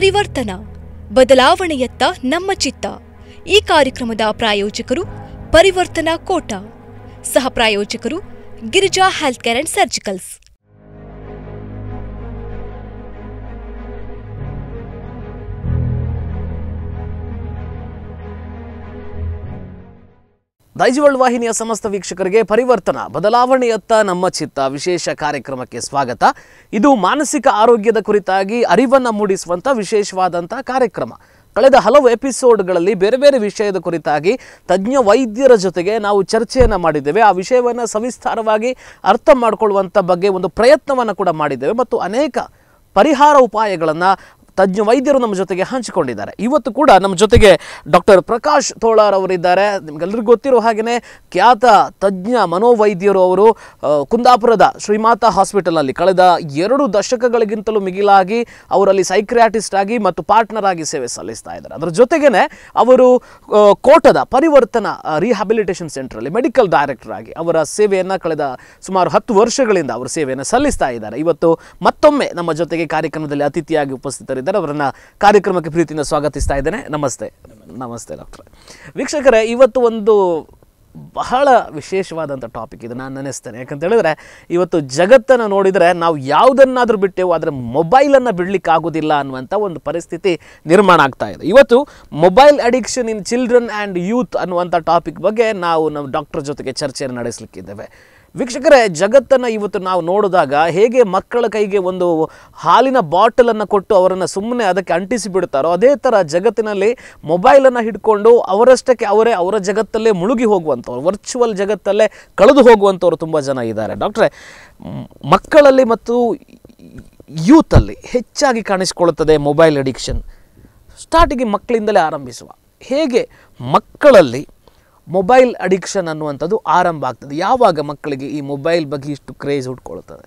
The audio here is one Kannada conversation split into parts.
ಪರಿವರ್ತನ ಬದಲಾವಣೆಯತ್ತ ನಮ್ಮ ಚಿತ್ತ ಈ ಕಾರ್ಯಕ್ರಮದ ಪ್ರಾಯೋಜಕರು ಪರಿವರ್ತನಾ ಕೋಟ ಸಹ ಪ್ರಾಯೋಜಕರು Girija health care and surgicals ದೈಜವಳ್ ವಾಹಿನಿಯ ಸಮಸ್ತ ವೀಕ್ಷಕರಿಗೆ ಪರಿವರ್ತನ ಬದಲಾವಣೆಯತ್ತ ನಮ್ಮ ಚಿತ್ತ ವಿಶೇಷ ಕಾರ್ಯಕ್ರಮಕ್ಕೆ ಸ್ವಾಗತ ಇದು ಮಾನಸಿಕ ಆರೋಗ್ಯದ ಕುರಿತಾಗಿ ಅರಿವನ್ನು ಮೂಡಿಸುವಂಥ ವಿಶೇಷವಾದಂಥ ಕಾರ್ಯಕ್ರಮ ಕಳೆದ ಹಲವು ಎಪಿಸೋಡ್ಗಳಲ್ಲಿ ಬೇರೆ ಬೇರೆ ವಿಷಯದ ಕುರಿತಾಗಿ ತಜ್ಞ ವೈದ್ಯರ ಜೊತೆಗೆ ನಾವು ಚರ್ಚೆಯನ್ನು ಮಾಡಿದ್ದೇವೆ ಆ ವಿಷಯವನ್ನು ಸವಿಸ್ತಾರವಾಗಿ ಅರ್ಥ ಮಾಡಿಕೊಳ್ಳುವಂಥ ಬಗ್ಗೆ ಒಂದು ಪ್ರಯತ್ನವನ್ನು ಕೂಡ ಮಾಡಿದ್ದೇವೆ ಮತ್ತು ಅನೇಕ ಪರಿಹಾರ ಉಪಾಯಗಳನ್ನು ತಜ್ಞ ವೈದ್ಯರು ನಮ್ಮ ಜೊತೆಗೆ ಹಂಚಿಕೊಂಡಿದ್ದಾರೆ ಇವತ್ತು ಕೂಡ ನಮ್ಮ ಜೊತೆಗೆ ಡಾಕ್ಟರ್ ಪ್ರಕಾಶ್ ತೋಳಾರ್ ಅವರಿದ್ದಾರೆ ನಿಮ್ಗೆಲ್ಲರಿಗೂ ಗೊತ್ತಿರೋ ಹಾಗೆಯೇ ಖ್ಯಾತ ತಜ್ಞ ಮನೋವೈದ್ಯರು ಅವರು ಆ, ಕುಂದಾಪುರದ ಶ್ರೀಮಾತಾ ಹಾಸ್ಪಿಟಲ್ನಲ್ಲಿ ಕಳೆದ ಎರಡು ದಶಕಗಳಿಗಿಂತಲೂ ಮಿಗಿಲಾಗಿ ಅವರಲ್ಲಿ ಸೈಕ್ರಿಯಾಟಿಸ್ಟ್ ಆಗಿ ಮತ್ತು ಪಾರ್ಟ್ನರ್ ಆಗಿ ಸೇವೆ ಸಲ್ಲಿಸ್ತಾ ಇದ್ದಾರೆ ಅದರ ಜೊತೆಗೇನೆ ಅವರು ಆ, ಕೋಟದ ಪರಿವರ್ತನಾ ರಿಹ್ಯಾಬಿಲಿಟೇಷನ್ ಸೆಂಟ್ರಲ್ಲಿ ಮೆಡಿಕಲ್ ಡೈರೆಕ್ಟರ್ ಆಗಿ ಅವರ ಸೇವೆಯನ್ನು ಕಳೆದ ಸುಮಾರು ಹತ್ತು ವರ್ಷಗಳಿಂದ ಅವರು ಸೇವೆಯನ್ನು ಸಲ್ಲಿಸ್ತಾ ಇದ್ದಾರೆ ಇವತ್ತು ಮತ್ತೊಮ್ಮೆ ನಮ್ಮ ಜೊತೆಗೆ ಕಾರ್ಯಕ್ರಮದಲ್ಲಿ ಅತಿಥಿಯಾಗಿ ಉಪಸ್ಥಿತರಿದ್ದಾರೆ ಅವರನ್ನ ಕಾರ್ಯಕ್ರಮಕ್ಕೆ ಪ್ರೀತಿಯಿಂದ ಸ್ವಾಗತಿಸ್ತಾ ಇದ್ದೇನೆ ನಮಸ್ತೆ ನಮಸ್ತೆ ಡಾಕ್ಟ್ರೆ ವೀಕ್ಷಕರೇ ಇವತ್ತು ಒಂದು ಬಹಳ ವಿಶೇಷವಾದಂಥ ಟಾಪಿಕ್ ಇದು ನಾನು ನೆನೆಸ್ತೇನೆ ಯಾಕಂತ ಹೇಳಿದ್ರೆ ಇವತ್ತು ಜಗತ್ತನ್ನು ನೋಡಿದರೆ ನಾವು ಯಾವುದನ್ನಾದರೂ ಬಿಟ್ಟೆವು ಆದರೆ ಮೊಬೈಲನ್ನು ಬಿಡಲಿಕ್ಕೆ ಆಗೋದಿಲ್ಲ ಅನ್ನುವಂಥ ಒಂದು ಪರಿಸ್ಥಿತಿ ನಿರ್ಮಾಣ ಆಗ್ತಾ ಇದೆ ಇವತ್ತು mobile addiction in children and youth ಅನ್ನುವಂಥ ಟಾಪಿಕ್ ಬಗ್ಗೆ ನಾವು ನಮ್ಮ ಡಾಕ್ಟರ್ ಜೊತೆಗೆ ಚರ್ಚೆಯನ್ನು ನಡೆಸಲಿಕ್ಕಿದ್ದೇವೆ ವೀಕ್ಷಕರೇ ಜಗತ್ತನ್ನು ಇವತ್ತು ನಾವು ನೋಡಿದಾಗ ಹೇಗೆ ಮಕ್ಕಳ ಕೈಗೆ ಒಂದು ಹಾಲಿನ ಬಾಟಲನ್ನು ಕೊಟ್ಟು ಅವರನ್ನು ಸುಮ್ಮನೆ ಅದಕ್ಕೆ ಅಂಟಿಸಿ ಬಿಡ್ತಾರೋ ಅದೇ ಥರ ಜಗತ್ತಿನಲ್ಲಿ ಮೊಬೈಲನ್ನು ಹಿಡ್ಕೊಂಡು ಅವರಷ್ಟಕ್ಕೆ ಅವರೇ ಅವರ ಜಗತ್ತಲ್ಲೇ ಮುಳುಗಿ ಹೋಗುವಂಥವ್ರು ವರ್ಚುವಲ್ ಜಗತ್ತಲ್ಲೇ ಕಳೆದು ಹೋಗುವಂಥವ್ರು ತುಂಬ ಜನ ಇದ್ದಾರೆ ಡಾಕ್ಟ್ರೆ ಮ್, ಮಕ್ಕಳಲ್ಲಿ ಮತ್ತು ಯೂತಲ್ಲಿ ಹೆಚ್ಚಾಗಿ ಕಾಣಿಸಿಕೊಳ್ಳುತ್ತದೆ ಮೊಬೈಲ್ ಅಡಿಕ್ಷನ್ ಸ್ಟಾರ್ಟಿಗೆ ಮಕ್ಕಳಿಂದಲೇ ಆರಂಭಿಸುವ ಹೇಗೆ ಮಕ್ಕಳಲ್ಲಿ ಮೊಬೈಲ್ ಅಡಿಕ್ಷನ್ ಅನ್ನುವಂಥದ್ದು ಆರಂಭ ಆಗ್ತದೆ ಯಾವಾಗ ಮಕ್ಕಳಿಗೆ ಈ ಮೊಬೈಲ್ ಬಗ್ಗೆ ಇಷ್ಟು ಕ್ರೇಜ್ ಹುಟ್ಕೊಳ್ತದೆ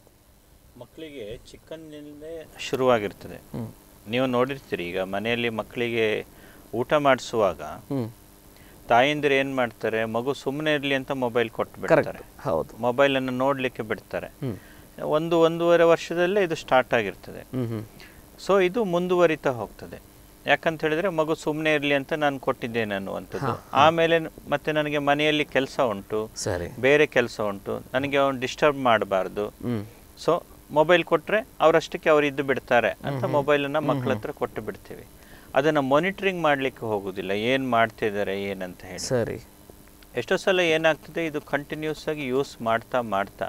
ಮಕ್ಕಳಿಗೆ ಚಿಕ್ಕಂದಿನಿಂದ ಶುರುವಾಗಿರ್ತದೆ ನೀವು ನೋಡಿರ್ತೀರಿ ಈಗ ಮನೆಯಲ್ಲಿ ಮಕ್ಕಳಿಗೆ ಊಟ ಮಾಡಿಸುವಾಗ ಹ್ಮ್ ತಾಯಂದಿರು ಏನು ಮಾಡ್ತಾರೆ ಮಗು ಸುಮ್ಮನೆ ಇರಲಿ ಅಂತ ಮೊಬೈಲ್ ಕೊಟ್ಟು ಬಿಡ್ತಾರೆ ಹೌದು ಮೊಬೈಲನ್ನು ನೋಡಲಿಕ್ಕೆ ಬಿಡ್ತಾರೆ ಹ್ಮ್. ಒಂದು ಒಂದೂವರೆ ವರ್ಷದಲ್ಲೇ ಇದು ಸ್ಟಾರ್ಟ್ ಆಗಿರ್ತದೆ ಹ್ಮ್ ಹ್ಮ್ ಸೊ ಇದು ಮುಂದುವರಿತಾ ಹೋಗ್ತದೆ ಯಾಕಂತ ಹೇಳಿದ್ರೆ ಮಗು ಸುಮ್ಮನೆ ಇರಲಿ ಅಂತ ನಾನು ಕೊಟ್ಟಿದ್ದೇನೆ ಅನ್ನುವಂಥದ್ದು ಆಮೇಲೆ ನ- ಮತ್ತೆ ನನಗೆ ಮನೆಯಲ್ಲಿ ಕೆಲಸ ಉಂಟು ಸರಿ ಬೇರೆ ಕೆಲಸ ಉಂಟು ನನಗೆ ಅವನು ಡಿಸ್ಟರ್ಬ್ ಮಾಡಬಾರ್ದು ಹ್ಮ್ ಸೊ ಮೊಬೈಲ್ ಕೊಟ್ಟರೆ ಅವರಷ್ಟಕ್ಕೆ ಅವ್ರು ಇದ್ದು ಬಿಡ್ತಾರೆ ಅಂತ ಮೊಬೈಲನ್ನು ಮಕ್ಕಳ ಹತ್ರ ಕೊಟ್ಟು ಬಿಡ್ತೀವಿ ಅದನ್ನು ಮಾನಿಟರಿಂಗ್ ಮಾಡಲಿಕ್ಕೆ ಹೋಗೋದಿಲ್ಲ ಏನು ಮಾಡ್ತಿದ್ದಾರೆ ಏನಂತ ಹೇಳಿ ಸರಿ ಎಷ್ಟೋ ಸಲ ಏನಾಗ್ತದೆ ಇದು ಕಂಟಿನ್ಯೂಸ್ ಆಗಿ ಯೂಸ್ ಮಾಡ್ತಾ ಮಾಡ್ತಾ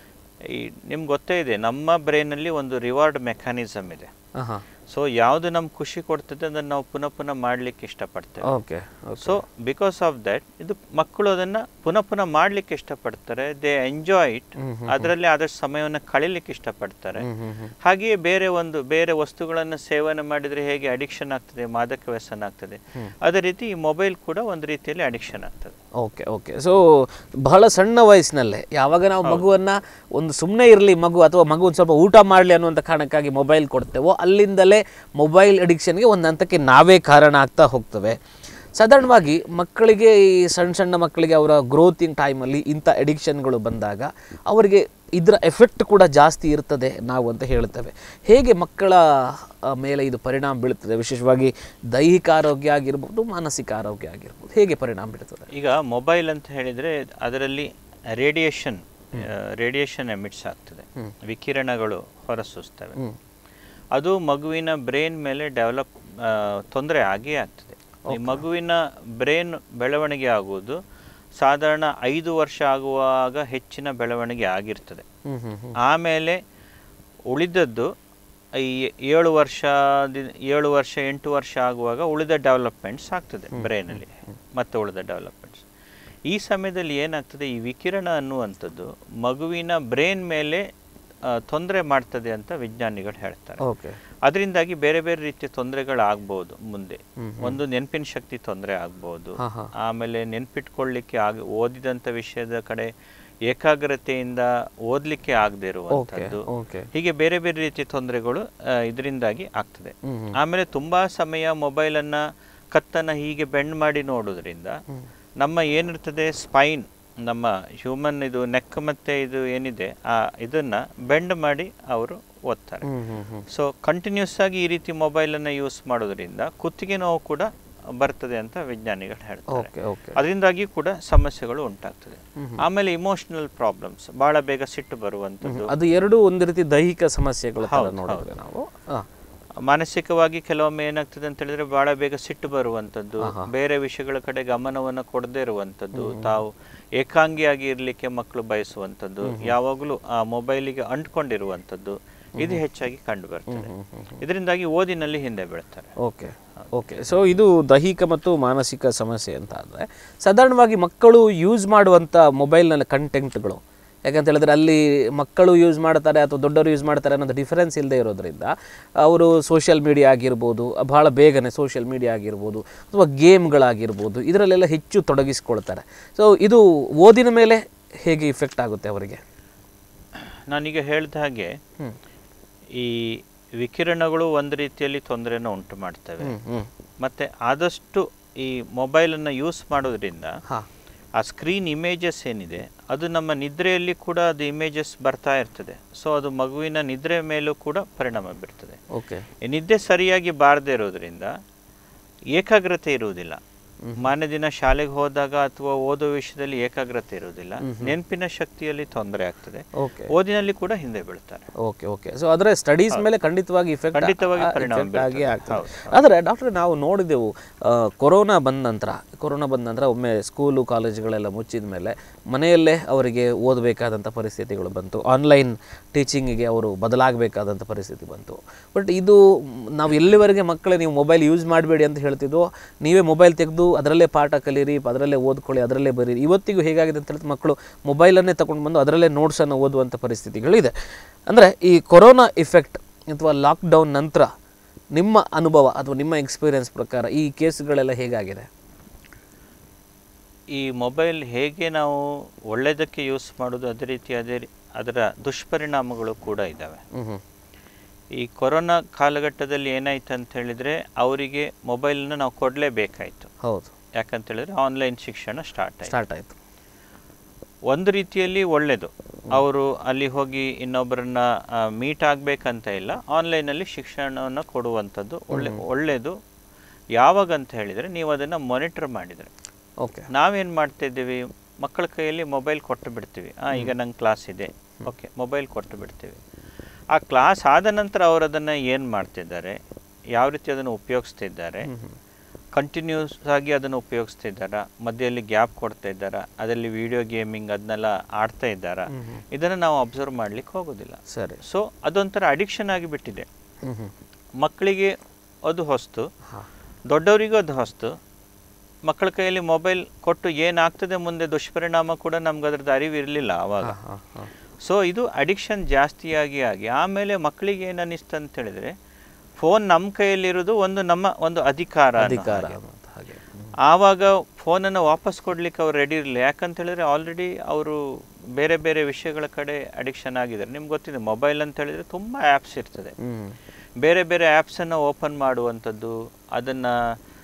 ಈ ನಿಮ್ಗೆ ಗೊತ್ತೇ ಇದೆ ನಮ್ಮ ಬ್ರೈನಲ್ಲಿ ಒಂದು ರಿವಾರ್ಡ್ ಮೆಕ್ಯಾನಿಸಮ್ ಇದೆ ಹಾಂ ಸೊ ಯಾವುದು ನಮ್ಗೆ ಖುಷಿ ಕೊಡ್ತದೆ ಅದನ್ನು ನಾವು ಪುನಃ ಪುನಃ ಮಾಡಲಿಕ್ಕೆ ಇಷ್ಟಪಡ್ತೇವೆ okay so because of that ಇದು ಮಕ್ಕಳು ಅದನ್ನ ಪುನಃ ಪುನಃ ಮಾಡ್ಲಿಕ್ಕೆ ಇಷ್ಟಪಡ್ತಾರೆ ದೇ ಎಂಜಾಯ್ ಇಟ್ ಅದರಲ್ಲಿ ಆದಷ್ಟು ಸಮಯವನ್ನು ಕಳೀಲಿಕ್ಕೆ ಇಷ್ಟಪಡ್ತಾರೆ ಹಾಗೆಯೇ ಬೇರೆ ಒಂದು ಬೇರೆ ವಸ್ತುಗಳನ್ನು ಸೇವನೆ ಮಾಡಿದ್ರೆ ಹೇಗೆ ಅಡಿಕ್ಷನ್ ಆಗ್ತದೆ ಮಾದಕ ವ್ಯಸನ ಆಗ್ತದೆ ಅದೇ ರೀತಿ ಈ ಮೊಬೈಲ್ ಕೂಡ ಒಂದು ರೀತಿಯಲ್ಲಿ ಅಡಿಕ್ಷನ್ ಆಗ್ತದೆ ಓಕೆ ಓಕೆ ಸೊ ಬಹಳ ಸಣ್ಣ ವಯಸ್ಸಿನಲ್ಲೇ ಯಾವಾಗ ನಾವು ಮಗುವನ್ನ ಒಂದು ಸುಮ್ಮನೆ ಇರಲಿ ಮಗು ಅಥವಾ ಮಗು ಒಂದು ಸ್ವಲ್ಪ ಊಟ ಮಾಡಲಿ ಅನ್ನುವಂಥ ಕಾರಣಕ್ಕಾಗಿ ಮೊಬೈಲ್ ಕೊಡ್ತೇವೋ ಅಲ್ಲಿಂದಲೇ ಮೊಬೈಲ್ ಅಡಿಕ್ಷನ್ಗೆ ಒಂದು ಹಂತಕ್ಕೆ ನಾವೇ ಕಾರಣ ಆಗ್ತಾ ಹೋಗ್ತವೆ ಸಾಧಾರಣವಾಗಿ ಮಕ್ಕಳಿಗೆ ಈ ಸಣ್ಣ ಸಣ್ಣ ಮಕ್ಕಳಿಗೆ ಅವರ ಗ್ರೋತಿಂಗ್ ಟೈಮಲ್ಲಿ ಇಂಥ ಅಡಿಕ್ಷನ್ಗಳು ಬಂದಾಗ ಅವರಿಗೆ ಇದರ ಎಫೆಕ್ಟ್ ಕೂಡ ಜಾಸ್ತಿ ಇರ್ತದೆ ನಾವು ಅಂತ ಹೇಳ್ತೇವೆ ಹೇಗೆ ಮಕ್ಕಳ ಆ, ಮೇಲೆ ಇದು ಪರಿಣಾಮ ಬೀಳ್ತದೆ ವಿಶೇಷವಾಗಿ ದೈಹಿಕ ಆರೋಗ್ಯ ಆಗಿರ್ಬೋದು ಮಾನಸಿಕ ಆರೋಗ್ಯ ಆಗಿರ್ಬೋದು ಹೇಗೆ ಪರಿಣಾಮ ಬೀಳ್ತದೆ ಈಗ ಮೊಬೈಲ್ ಅಂತ ಹೇಳಿದ್ರೆ ಅದರಲ್ಲಿ ರೇಡಿಯೇಷನ್ ರೇಡಿಯೇಷನ್ ಎಮಿಟ್ಸ್ ಆಗ್ತದೆ ವಿಕಿರಣಗಳು ಹೊರಸೂಸ್ತವೆ ಅದು ಮಗುವಿನ ಬ್ರೈನ್ ಮೇಲೆ ಡೆವಲಪ್ ತೊಂದರೆ ಆಗೇ ಆಗ್ತದೆ ಈ ಮಗುವಿನ ಬ್ರೈನ್ ಬೆಳವಣಿಗೆ ಆಗುವುದು ಸಾಧಾರಣ ಐದು ವರ್ಷ ಆಗುವಾಗ ಹೆಚ್ಚಿನ ಬೆಳವಣಿಗೆ ಆಗಿರ್ತದೆ ಹ್ಮ್ ಹ್ಮ್ ಹ್ಮ್ ಆಮೇಲೆ ಉಳಿದದ್ದು ಈ ಏಳು ವರ್ಷ ಏಳು ವರ್ಷ ಎಂಟು ವರ್ಷ ಆಗುವಾಗ ಉಳಿದ ಡೆವಲಪ್ಮೆಂಟ್ಸ್ ಆಗ್ತದೆ ಬ್ರೈನಲ್ಲಿ ಮತ್ತೆ ಉಳಿದ ಡೆವಲಪ್ಮೆಂಟ್ಸ್ ಈ ಸಮಯದಲ್ಲಿ ಏನಾಗ್ತದೆ ಈ ವಿಕಿರಣ ಅನ್ನುವಂಥದ್ದು ಮಗುವಿನ ಬ್ರೈನ್ ಮೇಲೆ ತೊಂದರೆ ಮಾಡ್ತದೆ ಅಂತ ವಿಜ್ಞಾನಿಗಳು ಹೇಳ್ತಾರೆ ಓಕೆ ಅದರಿಂದಾಗಿ ಬೇರೆ ಬೇರೆ ರೀತಿಯ ತೊಂದರೆಗಳಾಗ್ಬೋದು ಮುಂದೆ ಒಂದು ನೆನಪಿನ ಶಕ್ತಿ ತೊಂದರೆ ಆಗ್ಬೋದು ಹಾ, ಹಾ. ಆಮೇಲೆ ಆಮೇಲೆ ನೆನ್ಪಿಟ್ಕೊಳ್ಳಿಕ್ಕೆ ಆಗ ಓದಿದಂಥ ವಿಷಯದ ಕಡೆ ಏಕಾಗ್ರತೆಯಿಂದ ಓದಲಿಕ್ಕೆ ಆಗದೆ ಇರುವಂಥದ್ದು ಓಕೆ ಹೀಗೆ ಬೇರೆ ಬೇರೆ ರೀತಿಯ ತೊಂದರೆಗಳು ಇದರಿಂದಾಗಿ ಆಗ್ತದೆ ಆಮೇಲೆ ತುಂಬಾ ಸಮಯ ಮೊಬೈಲನ್ನು ಕತ್ತನ್ನು ಹೀಗೆ ಬೆಂಡ್ ಮಾಡಿ ನೋಡೋದ್ರಿಂದ ನಮ್ಮ ಏನಿರ್ತದೆ ಸ್ಪೈನ್ ನಮ್ಮ ಹ್ಯೂಮನ್ ಇದು ನೆಕ್ ಮತ್ತೆ ಇದು ಏನಿದೆ ಆ ಇದನ್ನ ಬೆಂಡ್ ಮಾಡಿ ಅವರು ಓದ್ತಾರೆ ಹ್ಮ್ ಹ್ಮ್ ಹ್ಮ್ ಸೊ ಕಂಟಿನ್ಯೂಸ್ ಆಗಿ ಈ ರೀತಿ ಮೊಬೈಲನ್ನು ಯೂಸ್ ಮಾಡೋದ್ರಿಂದ ಕುತ್ತಿಗೆ ನೋವು ಕೂಡ ಬರ್ತದೆ ಅಂತ ವಿಜ್ಞಾನಿಗಳು ಹೇಳ್ತಾರೆ ಓಕೆ ಓಕೆ ಅದರಿಂದಾಗಿ ಕೂಡ ಸಮಸ್ಯೆಗಳು ಉಂಟಾಗ್ತದೆ ಆಮೇಲೆ ಇಮೋಷನಲ್ ಪ್ರಾಬ್ಲಮ್ಸ್ ಬಹಳ ಬೇಗ ಸಿಟ್ಟು ಬರುವಂಥದ್ದು ಅದು ಎರಡು ಒಂದು ರೀತಿ ದೈಹಿಕ ಸಮಸ್ಯೆಗಳ ತರ ಹೌದು, ನೋಡಿದ್ರೆ ನಾವು ಹಾ. ಮಾನಸಿಕವಾಗಿ ಕೆಲವೊಮ್ಮೆ ಏನಾಗ್ತದೆ ಅಂತ ಹೇಳಿದ್ರೆ ಬಹಳ ಬೇಗ ಸಿಟ್ಟು ಬರುವಂಥದ್ದು ಬೇರೆ ವಿಷಯಗಳ ಕಡೆ ಗಮನವನ್ನು ಕೊಡದೇ ಇರುವಂಥದ್ದು ತಾವು ಏಕಾಂಗಿಯಾಗಿ ಇರಲಿಕ್ಕೆ ಮಕ್ಕಳು ಬಯಸುವಂಥದ್ದು ಯಾವಾಗಲೂ ಆ ಮೊಬೈಲಿಗೆ ಅಂಟ್ಕೊಂಡಿರುವಂಥದ್ದು ಇದು ಹೆಚ್ಚಾಗಿ ಕಂಡು ಬರ್ತದೆ ಇದರಿಂದಾಗಿ ಓದಿನಲ್ಲಿ ಹಿಂದೆ ಬೀಳ್ತಾರೆ ಓಕೆ ಓಕೆ ಸೊ ಇದು ದೈಹಿಕ ಮತ್ತು ಮಾನಸಿಕ ಸಮಸ್ಯೆ ಅಂತ ಆದರೆ ಸಾಧಾರಣವಾಗಿ ಮಕ್ಕಳು ಯೂಸ್ ಮಾಡುವಂಥ ಮೊಬೈಲ್ನಲ್ಲಿ ಕಂಟೆಂಟ್ಗಳು ಯಾಕಂತ ಹೇಳಿದ್ರೆ ಅಲ್ಲಿ ಮಕ್ಕಳು ಯೂಸ್ ಮಾಡ್ತಾರೆ ಅಥವಾ ದೊಡ್ಡವರು ಯೂಸ್ ಮಾಡ್ತಾರೆ ಅನ್ನೋದು ಡಿಫರೆನ್ಸ್ ಇಲ್ಲದೆ ಇರೋದ್ರಿಂದ ಅವರು ಸೋಷಿಯಲ್ ಮೀಡಿಯಾ ಆಗಿರ್ಬೋದು ಬಹಳ ಬೇಗನೆ ಸೋಷಿಯಲ್ ಮೀಡಿಯಾ ಆಗಿರ್ಬೋದು ಅಥವಾ ಗೇಮ್ಗಳಾಗಿರ್ಬೋದು ಇದರಲ್ಲೆಲ್ಲ ಹೆಚ್ಚು ತೊಡಗಿಸ್ಕೊಳ್ತಾರೆ ಸೊ ಇದು ಓದಿನ ಮೇಲೆ ಹೇಗೆ ಇಫೆಕ್ಟ್ ಆಗುತ್ತೆ ಅವರಿಗೆ ನಾನೀಗ ಹೇಳಿದ ಹಾಗೆ ಹ್ಮ್. ಈ ವಿಕಿರಣಗಳು ಒಂದು ರೀತಿಯಲ್ಲಿ ತೊಂದರೆಯನ್ನು ಉಂಟು ಮಾಡ್ತವೆ ಹ್ಞೂ ಹ್ಞೂ ಮತ್ತೆ ಆದಷ್ಟು ಈ ಮೊಬೈಲನ್ನು ಯೂಸ್ ಮಾಡೋದ್ರಿಂದ ಹಾಂ ಆ ಸ್ಕ್ರೀನ್ ಇಮೇಜಸ್ ಏನಿದೆ ಅದು ನಮ್ಮ ನಿದ್ರೆಯಲ್ಲಿ ಕೂಡ ಅದು ಇಮೇಜಸ್ ಬರ್ತಾ ಇರ್ತದೆ ಸೊ ಅದು ಮಗುವಿನ ನಿದ್ರೆ ಮೇಲೂ ಕೂಡ ಪರಿಣಾಮ ಬೀರ್ತದೆ ಓಕೆ ಈ ನಿದ್ದೆ ಸರಿಯಾಗಿ ಬಾರದೇ ಇರೋದ್ರಿಂದ ಏಕಾಗ್ರತೆ ಇರುವುದಿಲ್ಲ ಮಾನ್ಯ ದಿನ ಶಾಲೆಗೆ ಹೋದಾಗ ಅಥವಾ ಓದೋ ವಿಷಯದಲ್ಲಿ ಏಕಾಗ್ರತೆ ಇರುವುದಿಲ್ಲ ನೆನಪಿನ ಶಕ್ತಿಯಲ್ಲಿ ತೊಂದರೆ ಆಗ್ತದೆ ಓಕೆ ಓದಿನಲ್ಲಿ ಕೂಡ ಹಿಂದೆ ಬೀಳ್ತಾರೆ ಓಕೆ ಓಕೆ ಸೊ ಅದರ ಸ್ಟಡೀಸ್ ಮೇಲೆ ಖಂಡಿತವಾಗಿ ಇಫೆಕ್ಟ್ ಖಂಡಿತವಾಗಿ ಪರಿಣಾಮ ಆಗಿ ಬೀರ್ತದೆ. ಆಗ್ತದೆ ಹೌದು, ಆದರೆ ಡಾಕ್ಟರ್ ನಾವು ನೋಡಿದೆವು ಆ, ಕೊರೋನಾ ಬಂದ ನಂತರ ಕೊರೋನಾ ಬಂದ ನಂತರ ಒಮ್ಮೆ ಸ್ಕೂಲು ಕಾಲೇಜುಗಳೆಲ್ಲ ಮುಚ್ಚಿದ ಮೇಲೆ ಮನೆಯಲ್ಲೇ ಅವರಿಗೆ ಓದಬೇಕಾದಂಥ ಪರಿಸ್ಥಿತಿಗಳು ಬಂತು ಆನ್ಲೈನ್ ಟೀಚಿಂಗಿಗೆ ಅವರು ಬದಲಾಗಬೇಕಾದಂಥ ಪರಿಸ್ಥಿತಿ ಬಂತು ಬಟ್ ಇದು ಮ್, ನಾವು ಎಲ್ಲಿವರೆಗೆ ಮಕ್ಕಳೇ ನೀವು ಮೊಬೈಲ್ ಯೂಸ್ ಮಾಡಬೇಡಿ ಅಂತ ಹೇಳ್ತಿದ್ವೋ ನೀವೇ ಮೊಬೈಲ್ ತೆಗೆದು ಅದರಲ್ಲೇ ಪಾಠ ಕಲೀರಿ ಅದರಲ್ಲೇ ಓದ್ಕೊಳ್ಳಿ ಅದರಲ್ಲೇ ಬರೀರಿ ಇವತ್ತಿಗೂ ಹೇಗಾಗಿದೆ ಅಂತ ಹೇಳಿದ್ರೆ ಮಕ್ಕಳು ಮೊಬೈಲನ್ನೇ ತಗೊಂಡು ಬಂದು ಅದರಲ್ಲೇ ನೋಟ್ಸನ್ನು ಓದುವಂಥ ಪರಿಸ್ಥಿತಿಗಳಿದೆ ಅಂದರೆ ಈ ಕೊರೋನಾ ಇಫೆಕ್ಟ್ ಅಥವಾ ಲಾಕ್ಡೌನ್ ನಂತರ ನಿಮ್ಮ ಅನುಭವ ಅಥವಾ ನಿಮ್ಮ ಎಕ್ಸ್ಪೀರಿಯನ್ಸ್ ಪ್ರಕಾರ ಈ ಕೇಸ್ಗಳೆಲ್ಲ ಹೇಗಾಗಿದೆ ಈ ಮೊಬೈಲ್ ಹೇಗೆ ನಾವು ಒಳ್ಳೆಯದಕ್ಕೆ ಯೂಸ್ ಮಾಡೋದು ಅದೇ ರೀತಿ ಅದೇ ರೀ- ಅದರ ದುಷ್ಪರಿಣಾಮಗಳು ಕೂಡ ಇದ್ದಾವೆ ಹ್ಞೂ ಹ್ಞೂ ಈ ಕೊರೋನಾ ಕಾಲಘಟ್ಟದಲ್ಲಿ ಏನಾಯ್ತು ಅಂತ ಹೇಳಿದ್ರೆ ಅವರಿಗೆ ಮೊಬೈಲನ್ನು ನಾವು ಕೊಡಲೇಬೇಕಾಯಿತು ಹೌದು ಯಾಕಂತ ಹೇಳಿದ್ರೆ ಆನ್ಲೈನ್ ಶಿಕ್ಷಣ ಸ್ಟಾರ್ಟ್ ಆಯಿತು ಸ್ಟಾರ್ಟ್ ಆಯಿತು ಒಂದು ರೀತಿಯಲ್ಲಿ ಒಳ್ಳೆಯದು ಅವರು ಅಲ್ಲಿ ಹೋಗಿ ಇನ್ನೊಬ್ಬರನ್ನ ಮೀಟ್ ಆಗಬೇಕಂತ ಇಲ್ಲ ಆನ್ಲೈನಲ್ಲಿ ಶಿಕ್ಷಣವನ್ನು ಕೊಡುವಂಥದ್ದು ಒಳ್ಳೆ ಒಳ್ಳೆಯದು ಯಾವಾಗ ಅಂತ ಹೇಳಿದರೆ ನೀವು ಅದನ್ನು ಮಾನಿಟರ್ ಮಾಡಿದರೆ ಓಕೆ ನಾವೇನು ಮಾಡ್ತಾ ಇದ್ದೀವಿ ಮಕ್ಕಳ ಕೈಯಲ್ಲಿ ಮೊಬೈಲ್ ಕೊಟ್ಟು ಬಿಡ್ತೀವಿ ಆ ಈಗ ನಂಗೆ ಕ್ಲಾಸ್ ಇದೆ ಓಕೆ ಮೊಬೈಲ್ ಕೊಟ್ಟು ಬಿಡ್ತೀವಿ ಆ ಕ್ಲಾಸ್ ಆದ ನಂತರ ಅವರು ಅದನ್ನು ಏನು ಮಾಡ್ತಿದ್ದಾರೆ ಯಾವ ರೀತಿ ಅದನ್ನು ಉಪಯೋಗಿಸ್ತಿದ್ದಾರೆ ಕಂಟಿನ್ಯೂಸ್ ಆಗಿ ಅದನ್ನು ಉಪಯೋಗಿಸ್ತಾ ಇದ್ದಾರಾ ಮಧ್ಯದಲ್ಲಿ ಗ್ಯಾಪ್ ಕೊಡ್ತಾ ಇದ್ದಾರಾ ಅದರಲ್ಲಿ ವಿಡಿಯೋ ಗೇಮಿಂಗ್ ಅದನ್ನೆಲ್ಲ ಆಡ್ತಾ ಇದ್ದಾರಾ ಇದನ್ನು ನಾವು ಅಬ್ಸರ್ವ್ ಮಾಡ್ಲಿಕ್ಕೆ ಹೋಗೋದಿಲ್ಲ ಸರಿ ಸೊ ಅದೊಂಥರ ಅಡಿಕ್ಷನ್ ಆಗಿಬಿಟ್ಟಿದೆ ಹ್ಞೂ ಹ್ಞೂ ಮಕ್ಕಳಿಗೆ ಅದು ಹೊಸ್ತು ಹಾಂ ದೊಡ್ಡವರಿಗೂ ಅದು ಹೊಸ್ತು ಮಕ್ಕಳ ಕೈಯಲ್ಲಿ ಮೊಬೈಲ್ ಕೊಟ್ಟು ಏನಾಗ್ತದೆ ಮುಂದೆ ದುಷ್ಪರಿಣಾಮ ಕೂಡ ನಮ್ಗೆ ಅದ್ರದ್ದು ಅರಿವು ಇರಲಿಲ್ಲ ಆವಾಗ ಹಾಂ ಹಾಂ ಸೊ ಇದು ಅಡಿಕ್ಷನ್ ಜಾಸ್ತಿಯಾಗಿ ಆಗಿ ಆಮೇಲೆ ಮಕ್ಕಳಿಗೆ ಏನು ಅನ್ನಿಸ್ತು ಅಂತ ಹೇಳಿದ್ರೆ ಫೋನ್ ನಮ್ಮ ಕೈಯಲ್ಲಿರೋದು ಒಂದು ನಮ್ಮ ಒಂದು ಅಧಿಕಾರ ಅನ್ನೋ ಅಧಿಕಾರ ಹಾಗೆ. ಅನ್ನೋದು ಹಾಗೆ ಹ್ಮ್. ಆವಾಗ ಫೋನನ್ನು ವಾಪಸ್ ಕೊಡ್ಲಿಕ್ಕೆ ಅವ್ರು ರೆಡಿ ಇರಲಿಲ್ಲ ಯಾಕಂತ ಹೇಳಿದ್ರೆ ಆಲ್ರೆಡಿ ಅವರು ಬೇರೆ ಬೇರೆ ವಿಷಯಗಳ ಕಡೆ ಅಡಿಕ್ಷನ್ ಆಗಿದ್ದಾರೆ ನಿಮ್ಗೆ ಗೊತ್ತಿದೆ ಮೊಬೈಲ್ ಅಂತ ಹೇಳಿದ್ರೆ ತುಂಬ ಆ್ಯಪ್ಸ್ ಇರ್ತದೆ ಹ್ಮ್ ಬೇರೆ ಬೇರೆ ಆ್ಯಪ್ಸನ್ನು ಓಪನ್ ಮಾಡುವಂಥದ್ದು ಅದನ್ನು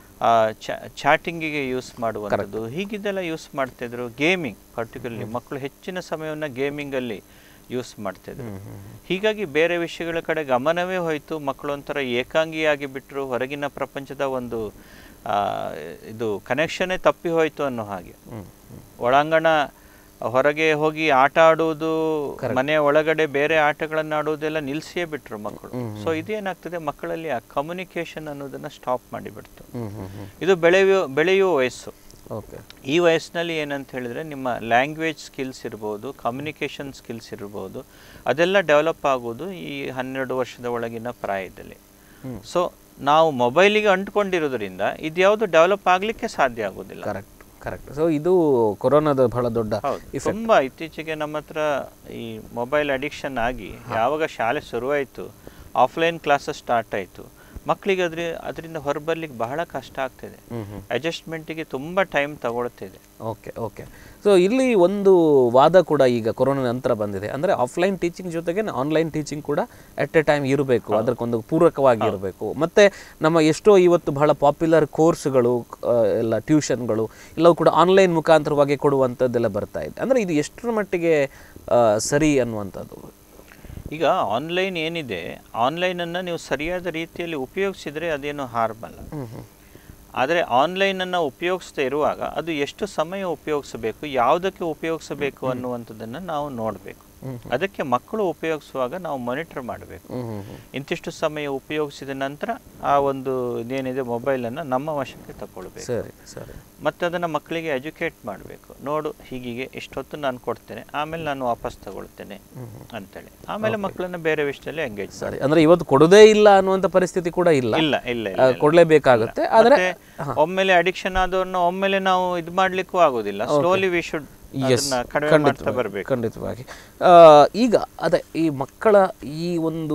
ಚಾಟಿಂಗಿಗೆ ಯೂಸ್ ಮಾಡುವಂಥದ್ದು ಹೀಗಿದ್ದೆಲ್ಲ ಯೂಸ್ ಮಾಡ್ತಿದ್ರು ಗೇಮಿಂಗ್ ಪರ್ಟಿಕ್ಯುಲರ್ಲಿ ಮಕ್ಕಳು ಹೆಚ್ಚಿನ ಸಮಯವನ್ನು ಗೇಮಿಂಗಲ್ಲಿ ಯೂಸ್ ಮಾಡ್ತಿದ್ರು ಹೀಗಾಗಿ ಬೇರೆ ವಿಷಯಗಳ ಕಡೆ ಗಮನವೇ ಹೋಯಿತು ಮಕ್ಕಳು ಒಂಥರ ಏಕಾಂಗಿಯಾಗಿ ಬಿಟ್ಟರು ಹೊರಗಿನ ಪ್ರಪಂಚದ ಒಂದು ಆ, ಇದು ಕನೆಕ್ಷನ್ನೇ ತಪ್ಪಿ ಹೋಯಿತು ಅನ್ನೋ ಹಾಗೆ ಹ್ಮ್ ಹ್ಮ್. ಒಳಾಂಗಣ ಹೊರಗೆ ಹೋಗಿ ಆಟ ಆಡುವುದು ಮನೆಯ ಒಳಗಡೆ ಬೇರೆ ಆಟಗಳನ್ನು ಆಡುವುದೆಲ್ಲ ನಿಲ್ಲಿಸಿಯೇ ಬಿಟ್ರು ಮಕ್ಕಳು ಸೊ ಇದೇನಾಗ್ತದೆ ಮಕ್ಕಳಲ್ಲಿ ಆ ಕಮ್ಯುನಿಕೇಶನ್ ಅನ್ನೋದನ್ನ ಸ್ಟಾಪ್ ಮಾಡಿಬಿಡ್ತು ಹ್ಮ್ ಹ್ಮ್ ಹ್ಮ್ ಇದು ಬೆಳೆಯುವ ಬೆಳೆಯುವ ವಯಸ್ಸು ಓಕೆ ಈ ವಯಸ್ಸಿನಲ್ಲಿ ಏನಂತ ಹೇಳಿದ್ರೆ ನಿಮ್ಮ ಲ್ಯಾಂಗ್ವೇಜ್ ಸ್ಕಿಲ್ಸ್ ಇರ್ಬೋದು ಕಮ್ಯುನಿಕೇಷನ್ ಸ್ಕಿಲ್ಸ್ ಇರ್ಬೋದು ಅದೆಲ್ಲ ಡೆವಲಪ್ ಆಗೋದು ಈ ಹನ್ನೆರಡು ವರ್ಷದ ಒಳಗಿನ ಪ್ರಾಯದಲ್ಲಿ ಹ್ಮ್. ಸೊ ನಾವು ಮೊಬೈಲಿಗೆ ಅಂಟ್ಕೊಂಡಿರೋದ್ರಿಂದ ಇದ್ಯಾವುದು ಡೆವಲಪ್ ಆಗಲಿಕ್ಕೆ ಸಾಧ್ಯ ಆಗೋದಿಲ್ಲ ಕರೆಕ್ಟ್ ಕರೆಕ್ಟ್ ಸೊ ಇದು ಕೊರೋನಾದ ಬಹಳ ದೊಡ್ಡ ಹೌದು ತುಂಬಾ ಇತ್ತೀಚೆಗೆ ನಮ್ಮ ಹತ್ರ ಈ ಮೊಬೈಲ್ ಅಡಿಕ್ಷನ್ ಆಗಿ ಯಾವಾಗ ಶಾಲೆ ಶುರುವಾಯಿತು ಆಫ್ಲೈನ್ ಕ್ಲಾಸಸ್ ಸ್ಟಾರ್ಟ್ ಆಯಿತು ಮಕ್ಕಳಿಗೆ ಅದ್ರ ಅದರಿಂದ ಹೊರಬರ್ಲಿಕ್ಕೆ ಬಹಳ ಕಷ್ಟ ಆಗ್ತಿದೆ ಹ್ಮ್ ಹ್ಮ್ ಅಡ್ಜಸ್ಟ್ಮೆಂಟಿಗೆ ತುಂಬ ಟೈಮ್ ತಗೊಳ್ತಿದೆ ಓಕೆ ಓಕೆ ಸೊ ಇಲ್ಲಿ ಒಂದು ವಾದ ಕೂಡ ಈಗ ಕೊರೋನಾ ನಂತರ ಬಂದಿದೆ ಅಂದರೆ ಆಫ್ಲೈನ್ ಟೀಚಿಂಗ್ ಜೊತೆಗೆ ಆನ್ಲೈನ್ ಟೀಚಿಂಗ್ ಕೂಡ ಅಟ್ ಎ ಟೈಮ್ ಇರಬೇಕು ಅದಕ್ಕೊಂದು ಪೂರಕವಾಗಿ ಇರಬೇಕು ಮತ್ತು ನಮ್ಮ ಎಷ್ಟೋ ಇವತ್ತು ಬಹಳ ಪಾಪ್ಯುಲರ್ ಕೋರ್ಸ್ಗಳು ಎಲ್ಲ ಟ್ಯೂಷನ್ಗಳು ಎಲ್ಲವೂ ಕೂಡ ಆನ್ಲೈನ್ ಮುಖಾಂತರವಾಗಿ ಕೊಡುವಂಥದ್ದೆಲ್ಲ ಬರ್ತಾ ಇದೆ ಅಂದರೆ ಇದು ಎಷ್ಟರ ಮಟ್ಟಿಗೆ ಆ, ಸರಿ ಅನ್ನುವಂಥದ್ದು ಈಗ ಆನ್ಲೈನ್ ಏನಿದೆ ಆನ್ಲೈನನ್ನು ನೀವು ಸರಿಯಾದ ರೀತಿಯಲ್ಲಿ ಉಪಯೋಗಿಸಿದರೆ ಅದೇನು ಹಾರ್ಮ್ ಅಲ್ಲ ಆದರೆ ಆನ್ಲೈನನ್ನು ಉಪಯೋಗಿಸ್ತಾ ಇರುವಾಗ ಅದು ಎಷ್ಟು ಸಮಯ ಉಪಯೋಗಿಸಬೇಕು ಯಾವುದಕ್ಕೆ ಉಪಯೋಗಿಸಬೇಕು ಅನ್ನುವಂಥದ್ದನ್ನು ನಾವು ನೋಡಬೇಕು ಅದಕ್ಕೆ ಮಕ್ಕಳು ಉಪಯೋಗಿಸುವಾಗ ನಾವು ಮಾನಿಟರ್ ಮಾಡಬೇಕು ಇಂತಿಷ್ಟು ಸಮಯ ಉಪಯೋಗಿಸಿದ ನಂತರ ಆ ಒಂದು ಇದೇನಿದೆ ಮೊಬೈಲನ್ನು ನಮ್ಮ ವಶಕ್ಕೆ ತಗೊಳ್ಬೇಕು ಸರಿ ಸರಿ ಮತ್ತೆ ಅದನ್ನು ಮಕ್ಕಳಿಗೆ ಎಜುಕೇಟ್ ಮಾಡಬೇಕು ನೋಡು ಹೀಗೀಗೆ ಇಷ್ಟೊತ್ತು ನಾನು ಕೊಡ್ತೇನೆ ಆಮೇಲೆ ನಾನು ವಾಪಸ್ ತಗೊಳ್ತೇನೆ ಅಂತೇಳಿ ಆಮೇಲೆ ಮಕ್ಕಳನ್ನ ಬೇರೆ ವಿಷಯದಲ್ಲಿ ಎಂಗೇಜ್ ಸರಿ ಅಂದ್ರೆ ಇವತ್ತು ಕೊಡೋದೇ ಇಲ್ಲ ಅನ್ನುವಂಥ ಪರಿಸ್ಥಿತಿ ಕೂಡ ಇಲ್ಲ ಇಲ್ಲ ಇಲ್ಲ ಆ, ಇಲ್ಲ, ಇಲ್ಲ. ಕೊಡ್ಲೇಬೇಕಾಗುತ್ತೆ ಆದ್ರೆ ಮತ್ತೆ ಒಮ್ಮೆಲೆ ಅಡಿಕ್ಷನ್ ಆದವ್ರನ್ನ ಒಮ್ಮೆಲೆ ನಾವು ಇದು ಮಾಡ್ಲಿಕ್ಕೂ ಆಗೋದಿಲ್ಲ ಸ್ಲೋಲಿ ವಿ ಶುಡ್ ಎಸ್ ಕಡಿಮೆ ಮಾಡ್ತಾ ಬರಬೇಕು ಖಂಡಿತವಾಗಿ ಆ, ಈಗ ಅದೇ ಈ ಮಕ್ಕಳ ಈ ಒಂದು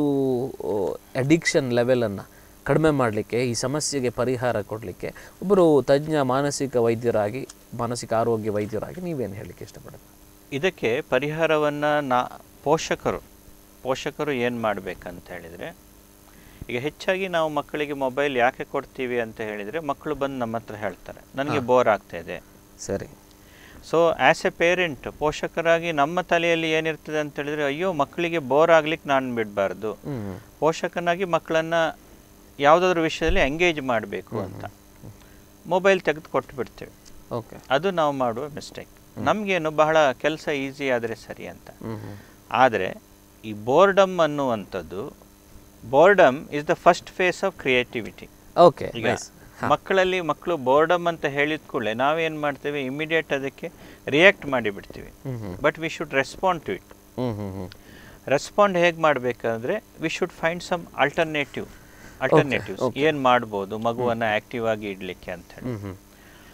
ಅಡಿಕ್ಷನ್ ಲೆವೆಲನ್ನು ಕಡಿಮೆ ಮಾಡಲಿಕ್ಕೆ ಈ ಸಮಸ್ಯೆಗೆ ಪರಿಹಾರ ಕೊಡಲಿಕ್ಕೆ ಒಬ್ಬರು ತಜ್ಞ ಮಾನಸಿಕ ವೈದ್ಯರಾಗಿ ಮಾನಸಿಕ ಆರೋಗ್ಯ ವೈದ್ಯರಾಗಿ ನೀವೇನು ಹೇಳಲಿಕ್ಕೆ ಇಷ್ಟಪಡ್ತೀರಿ ಇದಕ್ಕೆ ಪರಿಹಾರವನ್ನ ನಾ ಪೋಷಕರು ಪೋಷಕರು ಏನು ಮಾಡ್ಬೇಕಂತ ಹೇಳಿದ್ರೆ ಈಗ ಹೆಚ್ಚಾಗಿ ನಾವು ಮಕ್ಕಳಿಗೆ ಮೊಬೈಲ್ ಯಾಕೆ ಕೊಡ್ತೀವಿ ಅಂತ ಹೇಳಿದ್ರೆ ಮಕ್ಕಳು ಬಂದು ನಮ್ಮ ಹತ್ರ ಹೇಳ್ತಾರೆ ನನಗೆ ಬೋರ್ ಆಗ್ತಾ ಇದೆ ಸರಿ ಸೊ ಆ್ಯಸ್ ಎ ಪೇರೆಂಟ್ ಪೋಷಕರಾಗಿ ನಮ್ಮ ತಲೆಯಲ್ಲಿ ಏನಿರ್ತದೆ ಅಂತ ಹೇಳಿದ್ರೆ ಅಯ್ಯೋ ಮಕ್ಕಳಿಗೆ ಬೋರ್ ಆಗ್ಲಿಕ್ಕೆ ನಾನು ಬಿಡಬಾರ್ದು ಹ್ಮ್ ಪೋಷಕನಾಗಿ ಮಕ್ಕಳನ್ನ ಯಾವುದಾದ್ರೂ ವಿಷಯದಲ್ಲಿ ಎಂಗೇಜ್ ಮಾಡಬೇಕು ಅಂತ ಮೊಬೈಲ್ ತೆಗೆದು ಕೊಟ್ಟು ಬಿಡ್ತೀವಿ ಓಕೆ ಅದು ನಾವು ಮಾಡುವ ಮಿಸ್ಟೇಕ್ ನಮಗೇನು ಬಹಳ ಕೆಲಸ ಈಸಿ ಆದರೆ ಸರಿ ಅಂತ ಹ್ಮ್ ಹ್ಮ್ ಆದರೆ ಈ ಬೋರ್ಡಮ್ ಅನ್ನುವಂಥದ್ದು boredom is the first phase of creativity okay ಈಗ ಮಕ್ಕಳಲ್ಲಿ ಮಕ್ಕಳು ಬೋರ್ಡಮ್ ಅಂತ ಹೇಳಿದ ಕೂಡಲೇ ನಾವೇನು ಮಾಡ್ತೇವೆ ಇಮಿಡಿಯೇಟ್ ಅದಕ್ಕೆ ರಿಯಾಕ್ಟ್ ಮಾಡಿಬಿಡ್ತೀವಿ hmm hmm but we should respond to it hmm hmm hmm respond ಹೇಗೆ ಮಾಡಬೇಕಂದ್ರೆ we should find some alternative alternatives ಏನು ಮಾಡ್ಬೋದು ಮಗುವನ್ನು ಆಕ್ಟಿವ್ ಆಗಿ ಇಡಲಿಕ್ಕೆ ಅಂತ ಹೇಳಿ ಹ್ಮ್ ಹ್ಮ್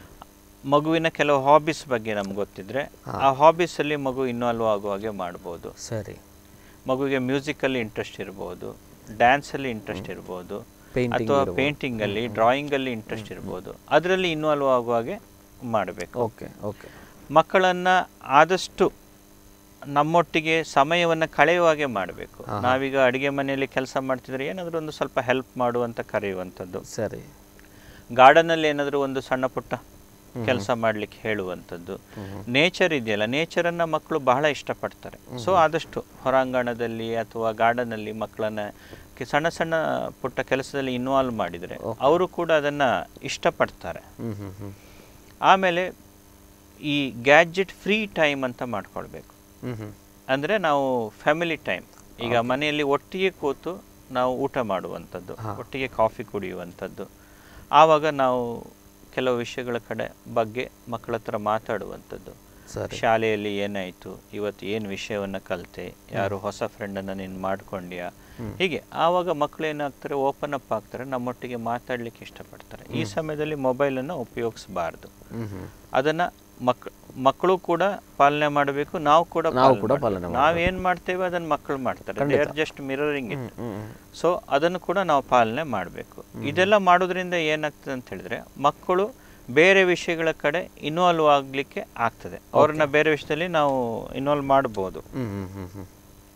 ಮಗುವಿನ ಕೆಲವು ಹಾಬೀಸ್ ಬಗ್ಗೆ ನಮ್ಗೆ ಗೊತ್ತಿದ್ರೆ ಆ ಹಾಬೀಸಲ್ಲಿ ಮಗು ಇನ್ವಾಲ್ವ್ ಆಗುವ ಹಾಗೆ ಮಾಡ್ಬೋದು ಸರಿ ಮಗುವಿಗೆ ಮ್ಯೂಸಿಕಲ್ಲಿ ಇಂಟ್ರೆಸ್ಟ್ ಇರ್ಬೋದು ಡ್ಯಾನ್ಸಲ್ಲಿ ಇಂಟ್ರೆಸ್ಟ್ ಇರ್ಬೋದು Painting ಅಥವಾ ಇರ್ಬೋದು. ಪೇಂಟಿಂಗಲ್ಲಿ ಡ್ರಾಯಿಂಗಲ್ಲಿ ಇಂಟ್ರೆಸ್ಟ್ ಇರ್ಬೋದು ಅದರಲ್ಲಿ ಇನ್ವಾಲ್ವ್ ಆಗುವ ಹಾಗೆ ಮಾಡಬೇಕು ಓಕೆ ಓಕೆ ಮಕ್ಕಳನ್ನು ಆದಷ್ಟು ನಮ್ಮೊಟ್ಟಿಗೆ ಸಮಯವನ್ನು ಕಳೆಯುವ ಹಾಗೆ ಮಾಡಬೇಕು ನಾವೀಗ ಅಡುಗೆ ಮನೆಯಲ್ಲಿ ಕೆಲಸ ಮಾಡ್ತಿದ್ರೆ ಏನಾದರೂ ಒಂದು ಸ್ವಲ್ಪ ಹೆಲ್ಪ್ ಮಾಡುವಂತ ಕರೆಯುವಂಥದ್ದು ಸರಿ ಗಾರ್ಡನಲ್ಲಿ ಏನಾದರೂ ಒಂದು ಸಣ್ಣ ಪುಟ್ಟ ಕೆಲಸ ಮಾಡಲಿಕ್ಕೆ ಹೇಳುವಂಥದ್ದು ನೇಚರ್ ಇದೆಯಲ್ಲ ನೇಚರನ್ನು ಮಕ್ಕಳು ಬಹಳ ಇಷ್ಟಪಡ್ತಾರೆ ಸೊ ಆದಷ್ಟು ಹೊರಾಂಗಣದಲ್ಲಿ ಅಥವಾ ಗಾರ್ಡನಲ್ಲಿ ಮಕ್ಕಳನ್ನ ಕೆ- ಸಣ್ಣ ಸಣ್ಣ ಪುಟ್ಟ ಕೆಲಸದಲ್ಲಿ ಇನ್ವಾಲ್ವ್ ಮಾಡಿದರೆ ಅವರು ಕೂಡ ಅದನ್ನು ಇಷ್ಟಪಡ್ತಾರೆ ಹ್ಮ್ ಹ್ಮ್ ಹ್ಮ್ ಆಮೇಲೆ ಈ ಗ್ಯಾಜೆಟ್ ಫ್ರೀ ಟೈಮ್ ಅಂತ ಮಾಡ್ಕೊಳ್ಬೇಕು ಹ್ಮ್ ಹ್ಮ್ ಅಂದರೆ ನಾವು ಫ್ಯಾಮಿಲಿ ಟೈಮ್ ಈಗ ಮನೆಯಲ್ಲಿ ಒಟ್ಟಿಗೆ ಕೂತು ನಾವು ಊಟ ಮಾಡುವಂಥದ್ದು ಒಟ್ಟಿಗೆ ಕಾಫಿ ಕುಡಿಯುವಂಥದ್ದು ಆವಾಗ ನಾವು ಕೆಲವು ವಿಷಯಗಳ ಕಡೆ ಬಗ್ಗೆ ಮಕ್ಕಳ ಹತ್ರ ಮಾತಾಡುವಂಥದ್ದು ಸರಿ ಶಾಲೆಯಲ್ಲಿ ಏನಾಯಿತು ಇವತ್ತು ಏನು ವಿಷಯವನ್ನು ಕಲಿತೆ ಯಾರು ಹೊಸ ಫ್ರೆಂಡನ್ನು ನೀನು ಮಾಡ್ಕೊಂಡ್ಯಾ ಹೀಗೆ ಆವಾಗ ಮಕ್ಕಳು ಏನಾಗ್ತಾರೆ ಓಪನ್ ಅಪ್ ಆಗ್ತಾರೆ ನಮ್ಮೊಟ್ಟಿಗೆ ಮಾತಾಡಲಿಕ್ಕೆ ಇಷ್ಟಪಡ್ತಾರೆ ಈ ಸಮಯದಲ್ಲಿ ಮೊಬೈಲನ್ನು ಉಪಯೋಗಿಸಬಾರ್ದು ಹ್ಮ್ ಹ್ಮ್ ಅದನ್ನ ಮಕ್ ಮಕ್ಕಳು ಕೂಡ ಪಾಲನೆ ಮಾಡಬೇಕು ನಾವು ಕೂಡ ನಾವು ಪಾಲನೆ ಕೂಡ ಮಾಡ್ಬೇಕು. ಪಾಲನೆ ನಾವೇನ್ ಮಾಡ್ತೇವೆ ಅದನ್ನ ಮಕ್ಕಳು ಮಾಡ್ತಾರೆ they are just mirroring it hmm hmm so ಅದನ್ನು ಕೂಡ ನಾವು ಪಾಲನೆ ಮಾಡಬೇಕು ಇದೆಲ್ಲ ಮಾಡೋದ್ರಿಂದ ಏನಾಗ್ತದೆ ಅಂತ ಹೇಳಿದ್ರೆ ಮಕ್ಕಳು ಬೇರೆ ವಿಷಯಗಳ ಕಡೆ ಇನ್ವಾಲ್ವ್ ಆಗ್ಲಿಕ್ಕೆ ಆಗ್ತದೆ ಅವ್ರನ್ನ ಬೇರೆ ವಿಷಯದಲ್ಲಿ ನಾವು ಇನ್ವಾಲ್ವ್ ಮಾಡ್ಬೋದು ಹ್ಮ್ ಹ್ಮ್ ಹ್ಮ್ ಹ್ಮ್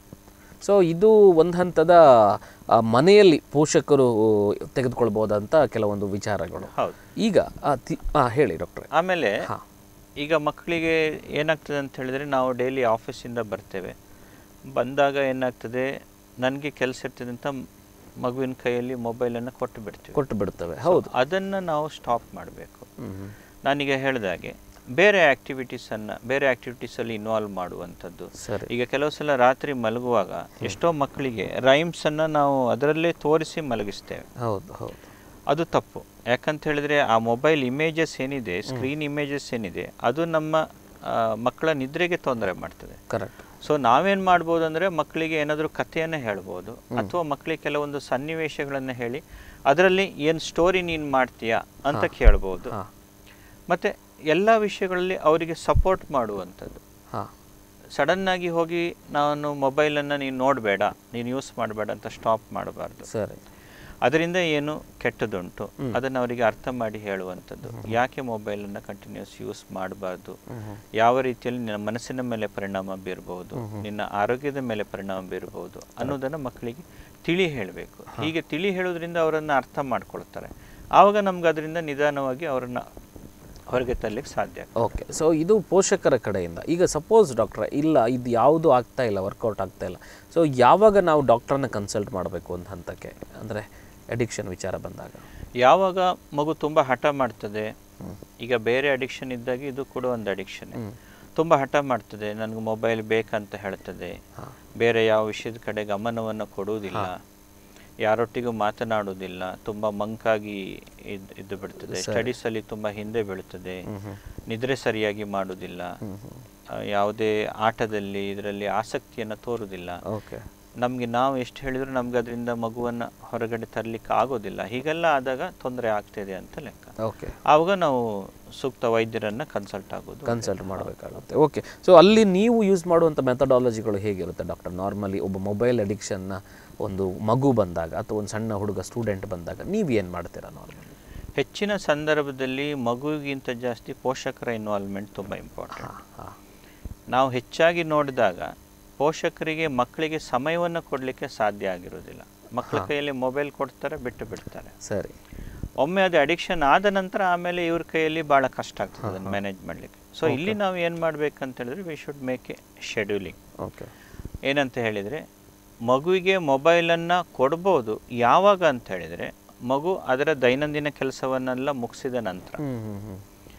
ಸೊ ಇದು ಒಂದು ಹಂತದ ಆ, ಮನೆಯಲ್ಲಿ ಪೋಷಕರು ತೆಗೆದುಕೊಳ್ಬೋದಂತ ಕೆಲವೊಂದು ವಿಚಾರಗಳು ಹೌದು ಈಗ ಆ, ತಿ- ಆ, ಹೇಳಿ ಡಾಕ್ಟ್ರೆ ಆಮೇಲೆ ಹಾ. ಈಗ ಮಕ್ಕಳಿಗೆ ಏನಾಗ್ತದೆ ಅಂತ ಹೇಳಿದ್ರೆ ನಾವು ಡೈಲಿ ಆಫೀಸಿಂದ ಬರ್ತೇವೆ ಬಂದಾಗ ಏನಾಗ್ತದೆ ನನಗೆ ಕೆಲಸ ಇರ್ತದೆ ಅಂತ ಮಗುವಿನ ಕೈಯಲ್ಲಿ ಮೊಬೈಲನ್ನು ಕೊಟ್ಟು ಬಿಡ್ತೀವಿ ಕೊಟ್ಟು ಬಿಡ್ತವೆ ಹೌದು ಅದನ್ನು ನಾವು ಸ್ಟಾಪ್ ಮಾಡಬೇಕು ಹ್ಮ್ ಹ್ಮ್. ನಾನೀಗ ಹೇಳಿದಾಗೆ ಬೇರೆ ಆ್ಯಕ್ಟಿವಿಟೀಸನ್ನು ಬೇರೆ ಆ್ಯಕ್ಟಿವಿಟೀಸಲ್ಲಿ ಇನ್ವಾಲ್ವ್ ಮಾಡುವಂಥದ್ದು ಸರಿ ಈಗ ಕೆಲವು ಸಲ ರಾತ್ರಿ ಮಲಗುವಾಗ ಎಷ್ಟೋ ಮಕ್ಕಳಿಗೆ ರೈಮ್ಸನ್ನು ನಾವು ಅದರಲ್ಲೇ ತೋರಿಸಿ ಮಲಗಿಸ್ತೇವೆ ಹೌದು ಹೌದು ಅದು ತಪ್ಪು ಯಾಕಂತ ಹೇಳಿದ್ರೆ ಆ ಮೊಬೈಲ್ ಇಮೇಜಸ್ ಏನಿದೆ ಸ್ಕ್ರೀನ್ ಇಮೇಜಸ್ ಏನಿದೆ ಅದು ನಮ್ಮ ಆ, ಮಕ್ಕಳ ನಿದ್ರೆಗೆ ತೊಂದರೆ ಮಾಡ್ತದೆ ಕರೆಕ್ಟ್ ಸೊ ನಾವೇನು ಮಾಡ್ಬೋದು ಅಂದರೆ ಮಕ್ಕಳಿಗೆ ಏನಾದರೂ ಕಥೆಯನ್ನು ಹೇಳ್ಬೋದು ಅಥವಾ ಮಕ್ಕಳಿಗೆ ಕೆಲವೊಂದು ಸನ್ನಿವೇಶಗಳನ್ನು ಹೇಳಿ ಅದರಲ್ಲಿ ಏನು ಸ್ಟೋರಿ ನೀನು ಮಾಡ್ತೀಯಾ ಅಂತ ಕೇಳ್ಬೋದು ಹಾಂ ಮತ್ತು ಎಲ್ಲ ವಿಷಯಗಳಲ್ಲಿ ಅವರಿಗೆ ಸಪೋರ್ಟ್ ಮಾಡುವಂಥದ್ದು ಹಾಂ ಸಡನ್ನಾಗಿ ಹೋಗಿ ನಾನು ಮೊಬೈಲನ್ನು ನೀನು ನೋಡಬೇಡ ನೀನು ಯೂಸ್ ಮಾಡಬೇಡ ಅಂತ ಸ್ಟಾಪ್ ಮಾಡಬಾರ್ದು ಸರಿ ಅದರಿಂದ ಏನು ಕೆಟ್ಟದುಂಟು ಅದನ್ನು ಅವರಿಗೆ ಅರ್ಥ ಮಾಡಿ ಹೇಳುವಂಥದ್ದು ಯಾಕೆ ಮೊಬೈಲನ್ನು ಕಂಟಿನ್ಯೂಸ್ ಯೂಸ್ ಮಾಡಬಾರ್ದು ಯಾವ ರೀತಿಯಲ್ಲಿ ನಿನ್ನ ಮನಸ್ಸಿನ ಮೇಲೆ ಪರಿಣಾಮ ಬೀರಬಹುದು ನಿನ್ನ ಆರೋಗ್ಯದ ಮೇಲೆ ಪರಿಣಾಮ ಬೀರಬಹುದು ಅನ್ನೋದನ್ನು ಮಕ್ಕಳಿಗೆ ತಿಳಿ ಹೇಳಬೇಕು ಹೀಗೆ ತಿಳಿ ಹೇಳೋದ್ರಿಂದ ಅವರನ್ನು ಅರ್ಥ ಮಾಡ್ಕೊಳ್ತಾರೆ ಆವಾಗ ನಮ್ಗೆ ಅದರಿಂದ ನಿಧಾನವಾಗಿ ಅವರನ್ನು ಹೊರಗೆ ತರಲಿಕ್ಕೆ ಸಾಧ್ಯ ಓಕೆ ಸೊ ಇದು ಪೋಷಕರ ಕಡೆಯಿಂದ ಈಗ ಸಪೋಸ್ ಡಾಕ್ಟ್ರೆ ಇಲ್ಲ ಇದು ಯಾವುದು ಆಗ್ತಾ ಇಲ್ಲ ವರ್ಕೌಟ್ ಆಗ್ತಾ ಇಲ್ಲ ಸೊ ಯಾವಾಗ ನಾವು ಡಾಕ್ಟ್ರನ್ನ ಕನ್ಸಲ್ಟ್ ಮಾಡಬೇಕು ಒಂದು ಹಂತಕ್ಕೆ ಅಂದರೆ ಅಡಿಕ್ಷನ್ ವಿಚಾರ ಬಂದಾಗ ಯಾವಾಗ ಮಗು ತುಂಬ ಹಠ ಮಾಡ್ತದೆ ಈಗ ಬೇರೆ ಅಡಿಕ್ಷನ್ ಇದ್ದಾಗ ಇದು ಕೂಡ ಒಂದು ಅಡಿಕ್ಷನ್ ತುಂಬ ಹಠ ಮಾಡ್ತದೆ ನನಗೆ ಮೊಬೈಲ್ ಬೇಕಂತ ಹೇಳ್ತದೆ ಬೇರೆ ಯಾವ ವಿಷಯದ ಕಡೆ ಗಮನವನ್ನು ಕೊಡುವುದಿಲ್ಲ ಯಾರೊಟ್ಟಿಗೂ ಮಾತನಾಡುವುದಿಲ್ಲ ತುಂಬ ಮಂಕಾಗಿ ಇದ್ ಇದ್ದು ಬಿಡ್ತದೆ ಸ್ಟಡೀಸಲ್ಲಿ ತುಂಬ ಹಿಂದೆ ಬೀಳ್ತದೆ ನಿದ್ರೆ ಸರಿಯಾಗಿ ಮಾಡುವುದಿಲ್ಲ ಆ, ಯಾವುದೇ ಆಟದಲ್ಲಿ ಇದರಲ್ಲಿ ಆಸಕ್ತಿಯನ್ನು ತೋರುವುದಿಲ್ಲ ಓಕೆ ನಮಗೆ ನಾವು ಎಷ್ಟು ಹೇಳಿದ್ರು ನಮ್ಗೆ ಅದರಿಂದ ಮಗುವನ್ನು ಹೊರಗಡೆ ತರಲಿಕ್ಕೆ ಆಗೋದಿಲ್ಲ ಹೀಗೆಲ್ಲ ಆದಾಗ ತೊಂದರೆ ಆಗ್ತಿದೆ ಅಂತ ಲೆಕ್ಕ ಓಕೆ ಆವಾಗ ನಾವು ಸೂಕ್ತ ವೈದ್ಯರನ್ನ ಕನ್ಸಲ್ಟ್ ಆಗೋದು ಕನ್ಸಲ್ಟ್ ಮಾಡಬೇಕಾಗುತ್ತೆ ಓಕೆ ಸೊ ಅಲ್ಲಿ ನೀವು ಯೂಸ್ ಮಾಡುವಂಥ ಮೆಥಡಾಲಜಿಗಳು ಹೇಗಿರುತ್ತೆ ಡಾಕ್ಟರ್ ನಾರ್ಮಲಿ ಒಬ್ಬ ಮೊಬೈಲ್ ಅಡಿಕ್ಷನ್ನ ಒಂದು ಮಗು ಬಂದಾಗ ಅಥವಾ ಒಂದು ಸಣ್ಣ ಹುಡುಗ ಸ್ಟೂಡೆಂಟ್ ಬಂದಾಗ ನೀವು ಏನು ಮಾಡ್ತೀರಾ ನಾರ್ಮಲಿ ಹೆಚ್ಚಿನ ಸಂದರ್ಭದಲ್ಲಿ ಮಗುವಿಗಿಂತ ಜಾಸ್ತಿ ಪೋಷಕರ ಇನ್ವಾಲ್ವ್ಮೆಂಟ್ ತುಂಬ ಇಂಪಾರ್ಟೆಂಟ್ ಹಾಂ ನಾವು ಹೆಚ್ಚಾಗಿ ನೋಡಿದಾಗ ಪೋಷಕರಿಗೆ ಮಕ್ಕಳಿಗೆ ಸಮಯವನ್ನು ಕೊಡಲಿಕ್ಕೆ ಸಾಧ್ಯ ಆಗಿರೋದಿಲ್ಲ ಮಕ್ಕಳ ಕೈಯಲ್ಲಿ ಮೊಬೈಲ್ ಕೊಡ್ತಾರೆ ಬಿಟ್ಟು ಬಿಡ್ತಾರೆ ಸರಿ ಒಮ್ಮೆ ಅದು ಅಡಿಕ್ಷನ್ ಆದ ನಂತರ ಆಮೇಲೆ ಇವ್ರ ಕೈಯಲ್ಲಿ ಭಾಳ ಕಷ್ಟ ಆಗ್ತದೆ ಅದನ್ನು ಮ್ಯಾನೇಜ್ ಮಾಡಲಿಕ್ಕೆ ಸೊ ಇಲ್ಲಿ ನಾವು ಏನು ಮಾಡ್ಬೇಕಂತ ಹೇಳಿದ್ರೆ we should make a scheduling okay ಏನಂತ ಹೇಳಿದರೆ ಮಗುವಿಗೆ ಮೊಬೈಲನ್ನು ಕೊಡ್ಬೋದು ಯಾವಾಗ ಅಂತ ಹೇಳಿದರೆ ಮಗು ಅದರ ದೈನಂದಿನ ಕೆಲಸವನ್ನೆಲ್ಲ ಮುಗಿಸಿದ ನಂತರ ಹ್ಞೂ ಹ್ಞೂ ಹ್ಞೂ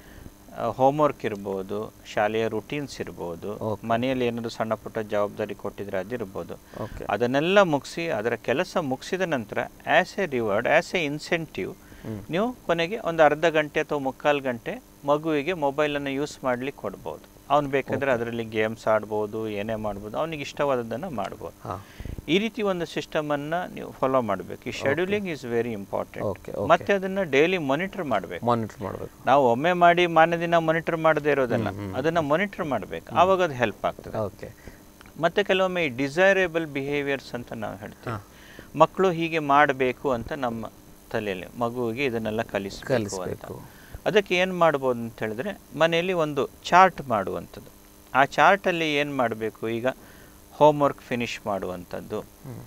ಹೋಮ್ವರ್ಕ್ ಇರ್ಬೋದು ಶಾಲೆಯ ರುಟೀನ್ಸ್ ಇರ್ಬೋದು ಮನೆಯಲ್ಲಿ ಏನಾದರೂ ಸಣ್ಣ ಪುಟ್ಟ ಜವಾಬ್ದಾರಿ ಕೊಟ್ಟಿದ್ರೆ ಅದಿರ್ಬೋದು ಓಕೆ ಅದನ್ನೆಲ್ಲ ಮುಗಿಸಿ ಅದರ ಕೆಲಸ ಮುಗಿಸಿದ ನಂತರ as a reward as a incentive ನೀವು ಕೊನೆಗೆ ಒಂದು ಅರ್ಧ ಗಂಟೆ ಅಥವಾ ಮುಕ್ಕಾಲು ಗಂಟೆ ಮಗುವಿಗೆ ಮೊಬೈಲನ್ನು ಯೂಸ್ ಮಾಡ್ಲಿಕ್ಕೆ ಕೊಡ್ಬೋದು ಅವ್ನು ಬೇಕಾದರೆ ಅದರಲ್ಲಿ ಗೇಮ್ಸ್ ಆಡ್ಬೋದು ಏನೇ ಮಾಡ್ಬೋದು ಅವನಿಗೆ ಇಷ್ಟವಾದದ್ದನ್ನು ಮಾಡ್ಬೋದು ಹಾಂ ಈ ರೀತಿ ಒಂದು ಸಿಸ್ಟಮನ್ನು ನೀವು ಫಾಲೋ ಮಾಡಬೇಕು ಈ scheduling is very important Okay, okay. ಮತ್ತೆ ಅದನ್ನು ಡೈಲಿ ಮಾನಿಟರ್ ಮಾಡಬೇಕು ಮಾನಿಟರ್ ಮಾಡಬೇಕು ನಾವು ಒಮ್ಮೆ ಮಾಡಿ ಮಾನ್ಯ ದಿನ ಮಾನಿಟರ್ ಮಾಡದೇ ಇರೋದಲ್ಲ ಅದನ್ನು ಮಾನಿಟರ್ ಮಾಡಬೇಕು ಆವಾಗ ಅದು ಹೆಲ್ಪ್ ಆಗ್ತದೆ ಓಕೆ ಮತ್ತೆ ಕೆಲವೊಮ್ಮೆ ಈ ಡಿಸೈರೇಬಲ್ ಬಿಹೇವಿಯರ್ಸ್ ಅಂತ ನಾವು ಹೇಳ್ತೀವಿ ಮಕ್ಕಳು ಹೀಗೆ ಮಾಡಬೇಕು ಅಂತ ನಮ್ಮ ತಲೆಯಲ್ಲಿ ಮಗುವಿಗೆ ಇದನ್ನೆಲ್ಲ ಕಲಿಸಬೇಕು ಅಂತ ಕಲಿಸ್ಬೇಕು. ಅದಕ್ಕೆ ಏನು ಮಾಡ್ಬೋದು ಅಂತ ಹೇಳಿದ್ರೆ ಮನೆಯಲ್ಲಿ ಒಂದು ಚಾರ್ಟ್ ಮಾಡುವಂಥದ್ದು ಆ ಚಾರ್ಟಲ್ಲಿ ಏನು ಮಾಡಬೇಕು ಈಗ ಹೋಮ್ವರ್ಕ್ ಫಿನಿಶ್ ಮಾಡುವಂಥದ್ದು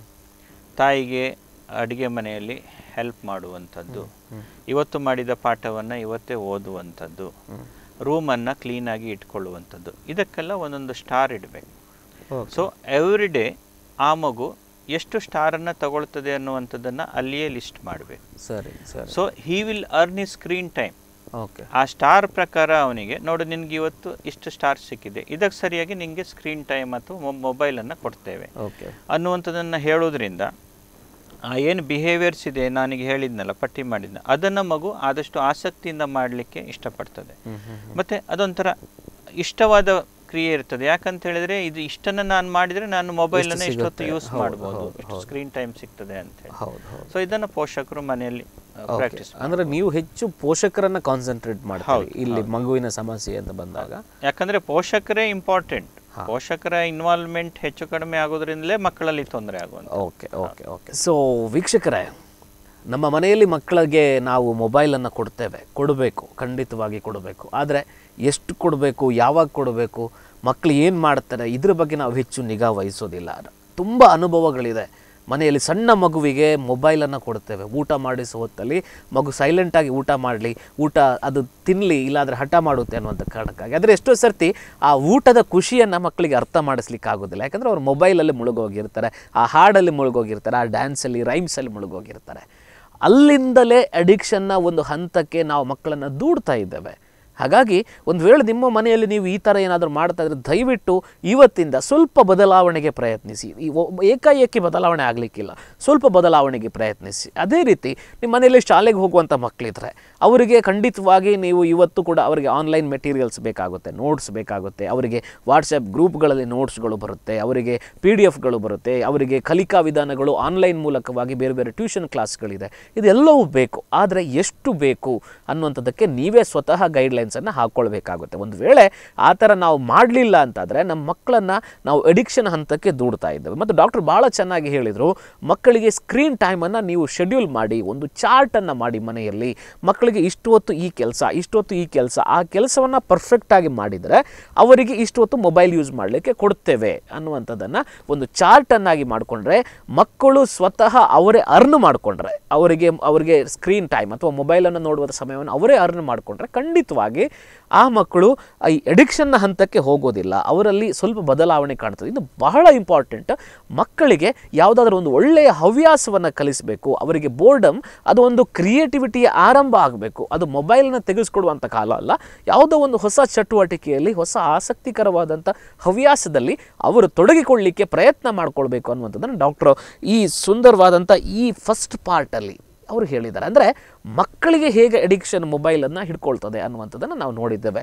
ತಾಯಿಗೆ ಅಡುಗೆ ಮನೆಯಲ್ಲಿ ಹೆಲ್ಪ್ ಮಾಡುವಂಥದ್ದು ಇವತ್ತು ಮಾಡಿದ ಪಾಠವನ್ನು ಇವತ್ತೇ ಓದುವಂಥದ್ದು ರೂಮನ್ನು ಕ್ಲೀನಾಗಿ ಇಟ್ಕೊಳ್ಳುವಂಥದ್ದು ಇದಕ್ಕೆಲ್ಲ ಒಂದೊಂದು ಸ್ಟಾರ್ ಇಡಬೇಕು ಓಕೆ ಸೊ ಎವ್ರಿ ಡೇ ಆ ಮಗು ಎಷ್ಟು ಸ್ಟಾರನ್ನು ತಗೊಳ್ತದೆ ಅನ್ನುವಂಥದ್ದನ್ನು ಅಲ್ಲಿಯೇ ಲಿಸ್ಟ್ ಮಾಡಬೇಕು ಸರಿ ಸರಿ so he will earn his screen time okay ಆ ಸ್ಟಾರ್ ಪ್ರಕಾರ ಅವನಿಗೆ ನೋಡು ನಿನ್ಗೆ ಇವತ್ತು ಇಷ್ಟು ಸ್ಟಾರ್ ಸಿಕ್ಕಿದೆ ಇದಕ್ಕೆ ಸರಿಯಾಗಿ ನಿಮಗೆ ಸ್ಕ್ರೀನ್ ಟೈಮ್ ಅಥವಾ ಮೊಬೈಲನ್ನು ಕೊಡ್ತೇವೆ ಓಕೆ ಅನ್ನುವಂಥದ್ದನ್ನು ಹೇಳೋದ್ರಿಂದ ಆ ಏನು ಬಿಹೇವಿಯರ್ಸ್ ಇದೆ ನಾನೀಗ ಹೇಳಿದ್ನಲ್ಲ ಪಟ್ಟಿ ಮಾಡಿದ್ನ ಅದನ್ನು ಮಗು ಆದಷ್ಟು ಆಸಕ್ತಿಯಿಂದ ಮಾಡಲಿಕ್ಕೆ ಇಷ್ಟಪಡ್ತದೆ ಮತ್ತು ಅದೊಂಥರ ಇಷ್ಟವಾದ ಕ್ರಿಯೆ ಇರ್ತದೆ ಯಾಕಂತ ಹೇಳಿದ್ರೆ ಇದು ಇಷ್ಟನ್ನು ನಾನು ಮಾಡಿದರೆ ನಾನು ಮೊಬೈಲನ್ನು ಇಷ್ಟೊತ್ತು ಯೂಸ್ ಮಾಡ್ಬೋದು ಇಷ್ಟು ಸ್ಕ್ರೀನ್ ಟೈಮ್ ಸಿಗ್ತದೆ ಅಂತ ಹೇಳಿ ಹೌದು ಹೌದು ಸೊ ಇದನ್ನು ಪೋಷಕರು ಮನೆಯಲ್ಲಿ ಪ್ರಾಕ್ಟೀಸ್ ಅಂದ್ರೆ ನೀವು ಹೆಚ್ಚು ಪೋಷಕರನ್ನ ಕಾನ್ಸಂಟ್ರೇಟ್ ಮಾಡ್ತೀರಿ ಇಲ್ಲಿ ಮಗುವಿನ ಸಮಸ್ಯೆ ಅಂತ ಬಂದಾಗ ಯಾಕಂದ್ರೆ ಪೋಷಕರೇ ಇಂಪಾರ್ಟೆಂಟ್ ಪೋಷಕರ ಇನ್ವಾಲ್ವ್ಮೆಂಟ್ ಹೆಚ್ಚು ಕಡಿಮೆ ಆಗೋದ್ರಿಂದಲೇ ಮಕ್ಕಳಲ್ಲಿ ತೊಂದರೆ ಆಗುವಂಥ ಓಕೆ ಓಕೆ ಓಕೆ ಸೊ ವೀಕ್ಷಕರೇ ನಮ್ಮ ಮನೆಯಲ್ಲಿ ಮಕ್ಕಳಿಗೆ ನಾವು ಮೊಬೈಲನ್ನು ಕೊಡ್ತೇವೆ ಕೊಡಬೇಕು ಖಂಡಿತವಾಗಿ ಕೊಡಬೇಕು ಆದರೆ ಎಷ್ಟು ಕೊಡಬೇಕು ಯಾವಾಗ ಕೊಡಬೇಕು ಮಕ್ಕಳು ಏನು ಮಾಡ್ತಾರೆ ಇದ್ರ ಬಗ್ಗೆ ನಾವು ಹೆಚ್ಚು ನಿಗಾ ವಹಿಸೋದಿಲ್ಲ ತುಂಬ ಅನುಭವಗಳಿದೆ ಮನೆಯಲ್ಲಿ ಸಣ್ಣ ಮಗುವಿಗೆ ಮೊಬೈಲನ್ನು ಕೊಡ್ತೇವೆ ಊಟ ಮಾಡಿಸೋ ಹೊತ್ತಲ್ಲಿ ಮಗು ಸೈಲೆಂಟಾಗಿ ಊಟ ಮಾಡಲಿ ಊಟ ಅದು ತಿನ್ನಲಿ ಇಲ್ಲಾಂದರೆ ಹಠ ಮಾಡುತ್ತೆ ಅನ್ನುವಂಥ ಕಾರಣಕ್ಕಾಗಿ ಆದರೆ ಎಷ್ಟೋ ಸರ್ತಿ ಆ ಊಟದ ಖುಷಿಯನ್ನು ಮಕ್ಕಳಿಗೆ ಅರ್ಥ ಮಾಡಿಸ್ಲಿಕ್ಕೆ ಆಗೋದಿಲ್ಲ ಯಾಕಂದರೆ ಅವ್ರು ಮೊಬೈಲಲ್ಲಿ ಮುಳುಗೋಗಿರ್ತಾರೆ ಆ ಹಾಡಲ್ಲಿ ಮುಳುಗೋಗಿರ್ತಾರೆ ಆ ಡ್ಯಾನ್ಸಲ್ಲಿ ರೈಮ್ಸಲ್ಲಿ ಮುಳುಗೋಗಿರ್ತಾರೆ ಅಲ್ಲಿಂದಲೇ ಅಡಿಕ್ಷನ್ನ ಒಂದು ಹಂತಕ್ಕೆ ನಾವು ಮಕ್ಕಳನ್ನು ದೂಡ್ತಾ ಇದ್ದೇವೆ ಹಾಗಾಗಿ ಒಂದು ವೇಳೆ ನಿಮ್ಮ ಮನೆಯಲ್ಲಿ ನೀವು ಈ ಥರ ಏನಾದರೂ ಮಾಡ್ತಾ ಇದ್ರೆ ದಯವಿಟ್ಟು ಇವತ್ತಿಂದ ಸ್ವಲ್ಪ ಬದಲಾವಣೆಗೆ ಪ್ರಯತ್ನಿಸಿ ಈ ಒ- ಏಕಾಏಕಿ ಬದಲಾವಣೆ ಆಗಲಿಕ್ಕಿಲ್ಲ ಸ್ವಲ್ಪ ಬದಲಾವಣೆಗೆ ಪ್ರಯತ್ನಿಸಿ ಅದೇ ರೀತಿ ನಿಮ್ಮ ಮನೆಯಲ್ಲಿ ಶಾಲೆಗೆ ಹೋಗುವಂಥ ಮಕ್ಕಳಿದ್ರೆ ಅವರಿಗೆ ಖಂಡಿತವಾಗಿ ನೀವು ಇವತ್ತು ಕೂಡ ಅವರಿಗೆ ಆನ್ಲೈನ್ ಮೆಟೀರಿಯಲ್ಸ್ ಬೇಕಾಗುತ್ತೆ ನೋಟ್ಸ್ ಬೇಕಾಗುತ್ತೆ ಅವರಿಗೆ ವಾಟ್ಸಪ್ ಗ್ರೂಪ್ಗಳಲ್ಲಿ ನೋಟ್ಸ್ಗಳು ಬರುತ್ತೆ ಅವರಿಗೆ ಪಿ ಡಿ ಎಫ್ಗಳು ಬರುತ್ತೆ ಅವರಿಗೆ ಕಲಿಕಾ ವಿಧಾನಗಳು ಆನ್ಲೈನ್ ಮೂಲಕವಾಗಿ ಬೇರೆ ಬೇರೆ ಟ್ಯೂಷನ್ ಕ್ಲಾಸ್ಗಳಿದೆ ಇದೆಲ್ಲವೂ ಬೇಕು ಆದರೆ ಎಷ್ಟು ಬೇಕು ಅನ್ನುವಂಥದ್ದಕ್ಕೆ ನೀವೇ ಸ್ವತಃ ಗೈಡ್ಲೈನ್ಸನ್ನು ಹಾಕ್ಕೊಳ್ಬೇಕಾಗುತ್ತೆ ಒಂದು ವೇಳೆ ಆ ಥರ ನಾವು ಮಾಡಲಿಲ್ಲ ಅಂತಾದರೆ ನಮ್ಮ ಮಕ್ಕಳನ್ನು ನಾವು ಅಡಿಕ್ಷನ್ ಹಂತಕ್ಕೆ ದೂಡ್ತಾ ಇದ್ದೇವೆ ಮತ್ತು ಡಾಕ್ಟರ್ ಭಾಳ ಚೆನ್ನಾಗಿ ಹೇಳಿದರು ಮಕ್ಕಳಿಗೆ ಸ್ಕ್ರೀನ್ ಟೈಮನ್ನು ನೀವು ಶೆಡ್ಯೂಲ್ ಮಾಡಿ ಒಂದು ಚಾರ್ಟನ್ನು ಮಾಡಿ ಮನೆಯಲ್ಲಿ ಮಕ್ಕಳಿಗೆ ಇಷ್ಟು ಹೊತ್ತು ಈ ಕೆಲಸ ಇಷ್ಟು ಹೊತ್ತು ಈ ಕೆಲಸ ಆ ಕೆಲಸವನ್ನು ಪರ್ಫೆಕ್ಟಾಗಿ ಮಾಡಿದರೆ ಅವರಿಗೆ ಇಷ್ಟು ಹೊತ್ತು ಮೊಬೈಲ್ ಯೂಸ್ ಮಾಡಲಿಕ್ಕೆ ಕೊಡ್ತೇವೆ ಅನ್ನುವಂಥದ್ದನ್ನು ಒಂದು ಚಾರ್ಟನ್ನಾಗಿ ಮಾಡಿಕೊಂಡ್ರೆ ಮಕ್ಕಳು ಸ್ವತಃ ಅವರೇ ಅರ್ನ್ ಮಾಡಿಕೊಂಡ್ರೆ ಅವರಿಗೆ ಅವರಿಗೆ ಸ್ಕ್ರೀನ್ ಟೈಮ್ ಅಥವಾ ಮೊಬೈಲನ್ನು ನೋಡುವ ಸಮಯವನ್ನು ಅವರೇ ಅರ್ನ್ ಮಾಡಿಕೊಂಡ್ರೆ ಖಂಡಿತವಾಗಿ ಹಾಗಾಗಿ ಆ ಮಕ್ಕಳು ಈ ಅಡಿಕ್ಷನ್ನ ಹಂತಕ್ಕೆ ಹೋಗೋದಿಲ್ಲ ಅವರಲ್ಲಿ ಸ್ವಲ್ಪ ಬದಲಾವಣೆ ಕಾಣ್ತದೆ ಇದು ಬಹಳ ಇಂಪಾರ್ಟೆಂಟ್ ಮಕ್ಕಳಿಗೆ ಯಾವುದಾದ್ರೂ ಒಂದು ಒಳ್ಳೆಯ ಹವ್ಯಾಸವನ್ನು ಕಲಿಸಬೇಕು ಅವರಿಗೆ ಬೋರ್ಡಮ್ ಅದು ಒಂದು ಕ್ರಿಯೇಟಿವಿಟಿಯ ಆರಂಭ ಆಗಬೇಕು ಅದು ಮೊಬೈಲ್ನ ತೆಗೆಸ್ಕೊಡುವಂಥ ಕಾಲ ಅಲ್ಲ ಯಾವುದೋ ಒಂದು ಹೊಸ ಚಟುವಟಿಕೆಯಲ್ಲಿ ಹೊಸ ಆಸಕ್ತಿಕರವಾದಂಥ ಹವ್ಯಾಸದಲ್ಲಿ ಅವರು ತೊಡಗಿಕೊಳ್ಳಿಕ್ಕೆ ಪ್ರಯತ್ನ ಮಾಡ್ಕೊಳ್ಬೇಕು ಅನ್ನುವಂಥದ್ದನ್ನು ಡಾಕ್ಟ್ರು ಈ ಸುಂದರವಾದಂಥ ಈ ಫಸ್ಟ್ ಪಾರ್ಟಲ್ಲಿ ಅವರು ಹೇಳಿದ್ದಾರೆ ಅಂದರೆ ಮಕ್ಕಳಿಗೆ ಹೇಗೆ ಅಡಿಕ್ಷನ್ ಮೊಬೈಲನ್ನು ಹಿಡ್ಕೊಳ್ತದೆ ಅನ್ನುವಂಥದ್ದನ್ನು ನಾವು ನೋಡಿದ್ದೇವೆ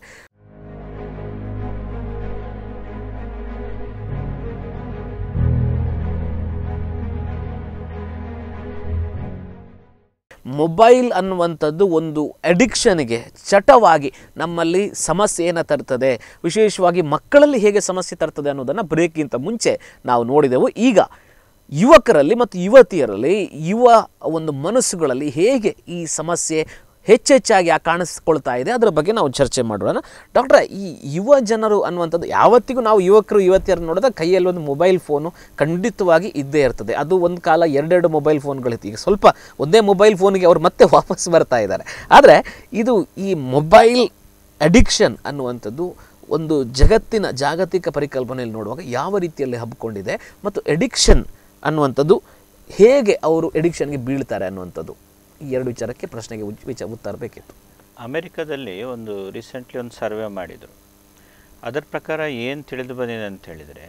ಮೊಬೈಲ್ ಅನ್ನುವಂಥದ್ದು ಒಂದು ಅಡಿಕ್ಷನ್ಗೆ ಚಟವಾಗಿ ನಮ್ಮಲ್ಲಿ ಸಮಸ್ಯೆಯನ್ನು ತರ್ತದೆ ವಿಶೇಷವಾಗಿ ಮಕ್ಕಳಲ್ಲಿ ಹೇಗೆ ಸಮಸ್ಯೆ ತರ್ತದೆ ಅನ್ನೋದನ್ನು ಬ್ರೇಕ್ಗಿಂತ ಮುಂಚೆ ನಾವು ನೋಡಿದೆವು ಈಗ ಯುವಕರಲ್ಲಿ ಮತ್ತು ಯುವತಿಯರಲ್ಲಿ ಯುವ ಒಂದು ಮನಸ್ಸುಗಳಲ್ಲಿ ಹೇಗೆ ಈ ಸಮಸ್ಯೆ ಹೆಚ್ಚೆಚ್ಚಾಗಿ ಆ ಕಾಣಿಸ್ಕೊಳ್ತಾ ಇದೆ ಅದರ ಬಗ್ಗೆ ನಾವು ಚರ್ಚೆ ಮಾಡೋಣ ಡಾಕ್ಟ್ರೆ ಈ ಯುವ ಜನರು ಅನ್ನುವಂಥದ್ದು ಯಾವತ್ತಿಗೂ ನಾವು ಯುವಕರು ಯುವತಿಯರು ನೋಡಿದಾಗ ಕೈಯಲ್ಲಿ ಒಂದು ಮೊಬೈಲ್ ಫೋನು ಖಂಡಿತವಾಗಿ ಇದ್ದೇ ಇರ್ತದೆ ಅದು ಒಂದು ಕಾಲ ಎರಡೆರಡು ಮೊಬೈಲ್ ಫೋನ್ಗಳಿತ್ತು ಈಗ ಸ್ವಲ್ಪ ಒಂದೇ ಮೊಬೈಲ್ ಫೋನಿಗೆ ಅವ್ರು ಮತ್ತೆ ವಾಪಸ್ ಬರ್ತಾ ಇದ್ದಾರೆ ಆದರೆ ಇದು ಈ ಮೊಬೈಲ್ ಅಡಿಕ್ಷನ್ ಅನ್ನುವಂಥದ್ದು ಒಂದು ಜಗತ್ತಿನ ಜಾಗತಿಕ ಪರಿಕಲ್ಪನೆಯಲ್ಲಿ ನೋಡುವಾಗ ಯಾವ ರೀತಿಯಲ್ಲಿ ಹಬ್ಕೊಂಡಿದೆ ಮತ್ತು ಎಡಿಕ್ಷನ್ ಅನ್ನುವಂಥದ್ದು ಹೇಗೆ ಅವರು ಎಡಿಕ್ಷನ್ಗೆ ಬೀಳ್ತಾರೆ ಅನ್ನುವಂಥದ್ದು ಈ ಎರಡು ವಿಚಾರಕ್ಕೆ ಪ್ರಶ್ನೆಗೆ ಉಚ್- ವಿಚ ಉತ್ತರ ಬೇಕಿತ್ತು ಅಮೆರಿಕದಲ್ಲಿ ಒಂದು ರೀಸೆಂಟ್ಲಿ ಒಂದು ಸರ್ವೆ ಮಾಡಿದರು ಅದರ ಪ್ರಕಾರ ಏನು ತಿಳಿದು ಬಂದಿದೆ ಅಂತ ಹೇಳಿದರೆ